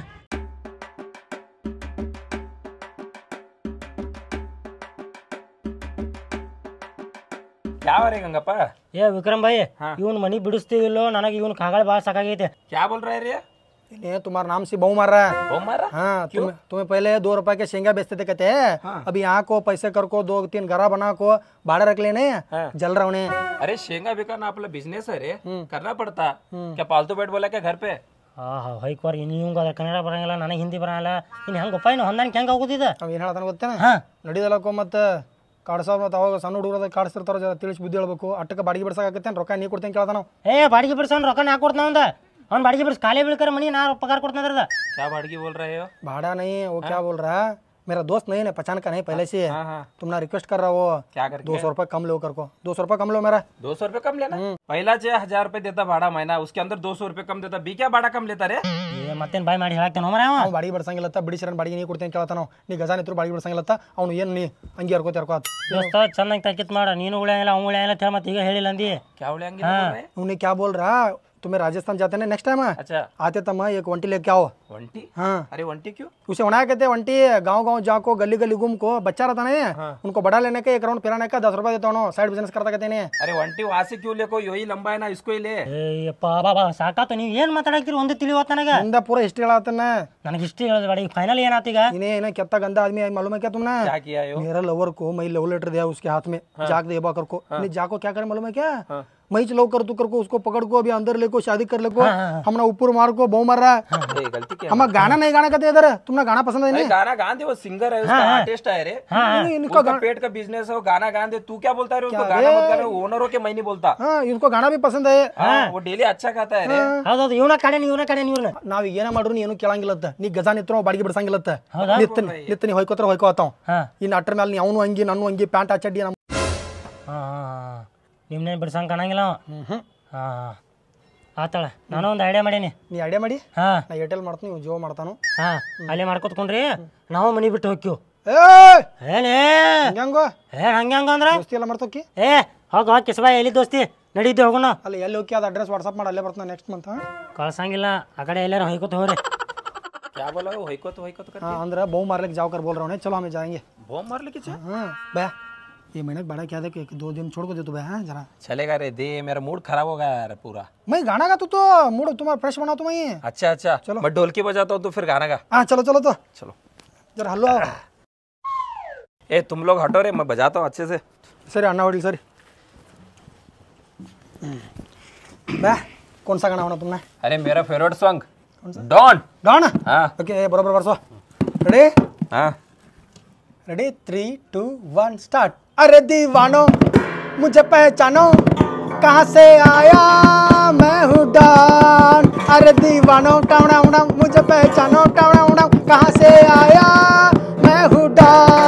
क्या हो रहे गंगप्पा ಏ ವಿಕ್ರಮ್ ಭಾಯಿ ಇವನ್ ಮನಿ ಬಿಡಿಸ್ತೀವಿಲ್ಲೋ ನನಗೆ ಇವನ್ ಕಾಗಳ ಭಾಳ ಸಾಕಾಗೈತೆ क्या बोल रहे रे इन्हें तुम्हारा नाम से बहु मार रहा है वो मारा हाँ तुम, तुम्हें पहले दो रुपए के शेंगा बेचते थे कहते हैं अभी यहाँ को पैसे कर को दो तीन घरा बना को भाड़े रख लेने जल रहा उन्हें अरे शेंगा बेचना आपला बिजनेस है रे करना पड़ता क्या पालतू बैठ बोला क्या घर पे ಹಾ ಹಾ ಹೈಕ್ವಾರ್ ಇನ್ನು ಅದ ಕನ್ನಡ ಬರಂಗಿಲ್ಲ ನನಗೆ ಹಿಂದಿ ಬರಂಗಿಲ್ಲ ಇನ್ನು ಹೆಂಗೆ ಗೊಪ್ಪ ಇನ್ನು ಹೊಂದಾಣಿಕೆ ಹೆಂಗೆ ಹೋಗೋದಿದೆ ಅವ್ ಏನು ಹೇಳ್ತಾನೆ ಗೊತ್ತೇನ ಹಾ ನಡಿದಲ್ಲಕ್ಕೋ ಮತ್ತೆ ಕಾಡ್ಸೋ ಮತ್ತೆ ಅವಾಗ ಸಣ್ಣ ಹುಡುಗರದ ಕಾಡಿಸ್ತಿರ್ತಾರ ಜರ ತಿಳಿಸಿ ಬುದ್ಧಿ ಹೇಳ್ಬೇಕು ಅಟ್ಟಕ್ಕೆ ಬಾಡಿಗೆ ಬಿಡ್ಸಕ್ಕಾಗತ್ತೇನು ರೊಕ್ಕ ನೀ ಕೊಡ್ತೇನೆ ಕೇಳ್ತಾನ ನಾವು ಏ ಬಾಡಿಗೆ ಬಿಡ್ಸೋನ್ ರೊಕ್ಕ ನಾ ಕೊಡ್ತಾನ ಒಂದ ಅವ್ನು ಬಾಡಿಗೆ ಬಿಡ್ಸ್ ಖಾಲಿ ಬೀಳ್ಕರ ಮನಿ ನಾ ಪಗಾರ ಕೊಡ್ತಾನ ಅದ್ರದ क्या बाड़गी बोल रहे हो भाड़ा नहीं वो क्या बोल रहा है मेरा दोस्त नहीं है पहचान का नहीं पहले से हाँ हाँ तुमने रिक्वेस्ट कर रहा हो क्या करके दो सौ रुपये कम लो कर को दो सौ रुपये कम लो मेरा दो सौ रुपये कम लेना पहला छह हजार रुपये देता भाड़ा महीना उसके अंदर दो सौ रुपये कम देता बी क्या भाड़ा कम लेता रे ಏ ಮತ್ತೇನು ಬಾಯ್ ಮಾಡಿ ಹೇಳಾಕ್ತಾನ ಮರ ಅವ ಅವ್ನು ಬಾಡಿಗೆ ಬಿಡ್ಸಂಗಿಲ್ಲತ್ತ ಬಿಡಿಸಿರನ್ ಬಾಡಿಗೆ ನೀ ಕೊಡ್ತೇನೆ ಕೇಳ್ತಾನ ನೀ ಗಜಾನ ಇದ್ರು ಬಾಡಿಗೆ ಬಿಡ್ಸಂಗಿಲ್ಲತ್ತ ಅವ್ನು ಏನು ನೀ ಹಂಗೆ ಹರ್ಕೋತ ಹರ್ಕೋತ ದೋಸ್ತ ಚೆನ್ನಾಗಿ ತಾಕಿತ್ ಮಾಡ ನೀನು ಉಳಿಯಂಗಿಲ್ಲ ಅವ್ನು ಉಳಿಯಂಗಿಲ್ಲ ಅಂತ ಹೇಳಿ ಮತ್ತೆ ಈಗ ಹೇಳಿಲ್ಲ ಅಂದಿ क्या बोले बोल रहे उन्हें क्या बोल रहा तुम्हें राजस्थान जाते ना नेक्स्ट टाइम अच्छा आते तम एक वंटी लेके आओ वंटी हाँ अरे वंटी क्यों उसे होना कहते वंटी गांव गांव जाको गली गली घूम को बच्चा रहता नहीं उनको बड़ा लेने का एक राउंड पिराने का दस रुपया देता हूँ साइड बिजनेस करता कहते नहीं अरे वंटी वहां से क्यों लेको यही लंबा है ना इसको ही ले ಏಯಪ್ಪ ಬಾಬಾ ಸಾಕಾತು ನೀವು ಏನು ಮಾತಾಡಕ್ತೀರಿ ಒಂದು ತಿಳಿವತ್ತು ನನಗೆ ಹಿಂದೆ ಪೂರ ಹಿಸ್ಟ್ರಿ ಹೇಳತ್ತನ್ನ ನನಗೆ ಇಷ್ಟ ಹೇಳಿದ ಬಾಡಿ ಫೈನಲ್ ಏನಾಯ್ತು ಈಗ इन्हें इन्हें कितना गंदा आदमी है मालूम है क्या तुमने क्या किया यो मेरा लवर को मैं लव लेटर दिया उसके हाथ में जाग दे कर को नहीं जाको क्या करे मालूम है क्या मैं लव कर तू कर को उसको पकड़ को अभी अंदर लेको शादी कर लेको हमने ऊपर मार को बहु मार रहा है अरे गलती क्या हम गाना नहीं गाना कहते इधर तुमने गाना पसंद है अरे नहीं गाना गान दे वो सिंगर है उसका आर्टिस्ट है रे नहीं, इनका उसका पेट का बिजनेस है वो गाना गान दे तू क्या बोलता है उसको गाना मत गाना ओनर हो के मैं नहीं बोलता हाँ इनको गाना भी पसंद है हाँ वो डेली अच्छा गाता है रे ಹೌದೌದು ಇವನ ಕಡೆ ಇವನ ಕಡೆ ಇವ್ರನ್ನ ನಾವ್ ಏನ ಮಾಡ್ರು ಏನು ಕೇಳಂಗಿಲ್ಲತ್ತ ನೀ ಗಜಾ ನಿತ್ರ ಬಾಡಿಗೆ ಬಿಡ್ಸಂಗಿಲ್ಲತ್ತ ಹೌದಾ? ನಿತ್ತ ನಿತ್ತ ನೀ ಹೊಯ್ಕೋತ್ರ ಹೊಯ್ಕೋತಾವ್ ಹಾ ಇನ್ನು ಅಟ್ರ ಮೇಲೆ ನೀ ಅವನು ಅಂಗಿ ನಾನು ಅಂಗಿ ಪ್ಯಾಂಟ್ ಹಚ್ಚಡ್ಡಿ ನಮ್ಮ ಹಾಂ ಹಾಂ ನಿಮ್ಮನ್ನೇನು ಬಿಡ್ಸಂಗೆ ಕಾಣಂಗಿಲ್ಲ ಅವ ಹಾಂ ಹಾಂ ಆತಾಳ ನಾನು ಒಂದು ಐಡಿಯಾ ಮಾಡೀನಿ ನೀ ಐಡಿಯಾ ಮಾಡಿ ಹಾಂ ನಾ ಏರ್ಟೆಲ್ ಮಾಡ್ತೀನಿ ನೀವು ಜಿಯೋ ಮಾಡ್ತಾನು ಹಾಂ ಅಲ್ಲೇ ಮಾಡ್ಕೊತ್ಕೊಂಡ್ರಿ ನಾವು ಮನೆ ಬಿಟ್ಟು ಹೋಗ್ತೀವಿ ಏ ಏನೇ ಹೆಂಗೋ ಏ ಹಂಗೆ ಹಂಗ ಅಂದ್ರೆ ದೋಸ್ತಿ ಎಲ್ಲ ಮಾಡ್ತೋಕಿ ಏ ಹೋಗ ಹೋಗಿ ಕಿಸ್ಬಾ ಎಲ್ಲಿ ದೋಸ್ತಿ ನಡೀತಿ ಹೋಗೋಣ ಅಲ್ಲಿ ಎಲ್ಲಿ ಹೋಗಿ ಅದು ಅಡ್ರೆಸ್ ವಾಟ್ಸಪ್ ಮಾಡಿ ಅಲ್ಲೇ ಬರ್ತಾನೆ ನೆಕ್ಸ್ಟ್ ಮಂತ್ ಕಳ್ಸಂಗಿಲ್ಲ ಆ ಕಡೆ ಎಲ್ಲಾರು ಹೊಯ್ಕೋತ ಹೋಗ್ರಿ क्या बोला वो होइको तो होइको तो कर हाँ अंदर बहु मारने जाओ कर बोल रहा हूँ चलो हमें जाएंगे बॉम्ब मार लेके चल हाँ भैया ये महीने बड़ा क्या था कि दो दिन छोड़ को दे तू भैया हाँ, जरा चलेगा रे दे मेरा मूड खराब हो गया यार पूरा मैं गाना गा तू तो मूड तुम्हारा फ्रेश बना तुम्हें अच्छा अच्छा मैं ढोलकी बजाता हूँ तो फिर गाना गा हाँ चलो चलो तो चलो जरा हल्लो आओ ए तुम लोग हटो रे मैं बजाता हूँ अच्छे से सरी अन्ना वडी सरी भैया कौन सा गाना होना तुमने अरे मेरा फेवरेट सॉन्ग डॉन गाना हाँ ओके बरोबर बरसो रेडी हाँ ready three two one start अरे दीवानो मुझे पहचानो कहाँ से आया मैं हूँ डॉन अरे दीवानो टावड़ा उड़ा मुझे पहचानो टावड़ा उड़ा कहाँ से आया मैं हूँ डॉन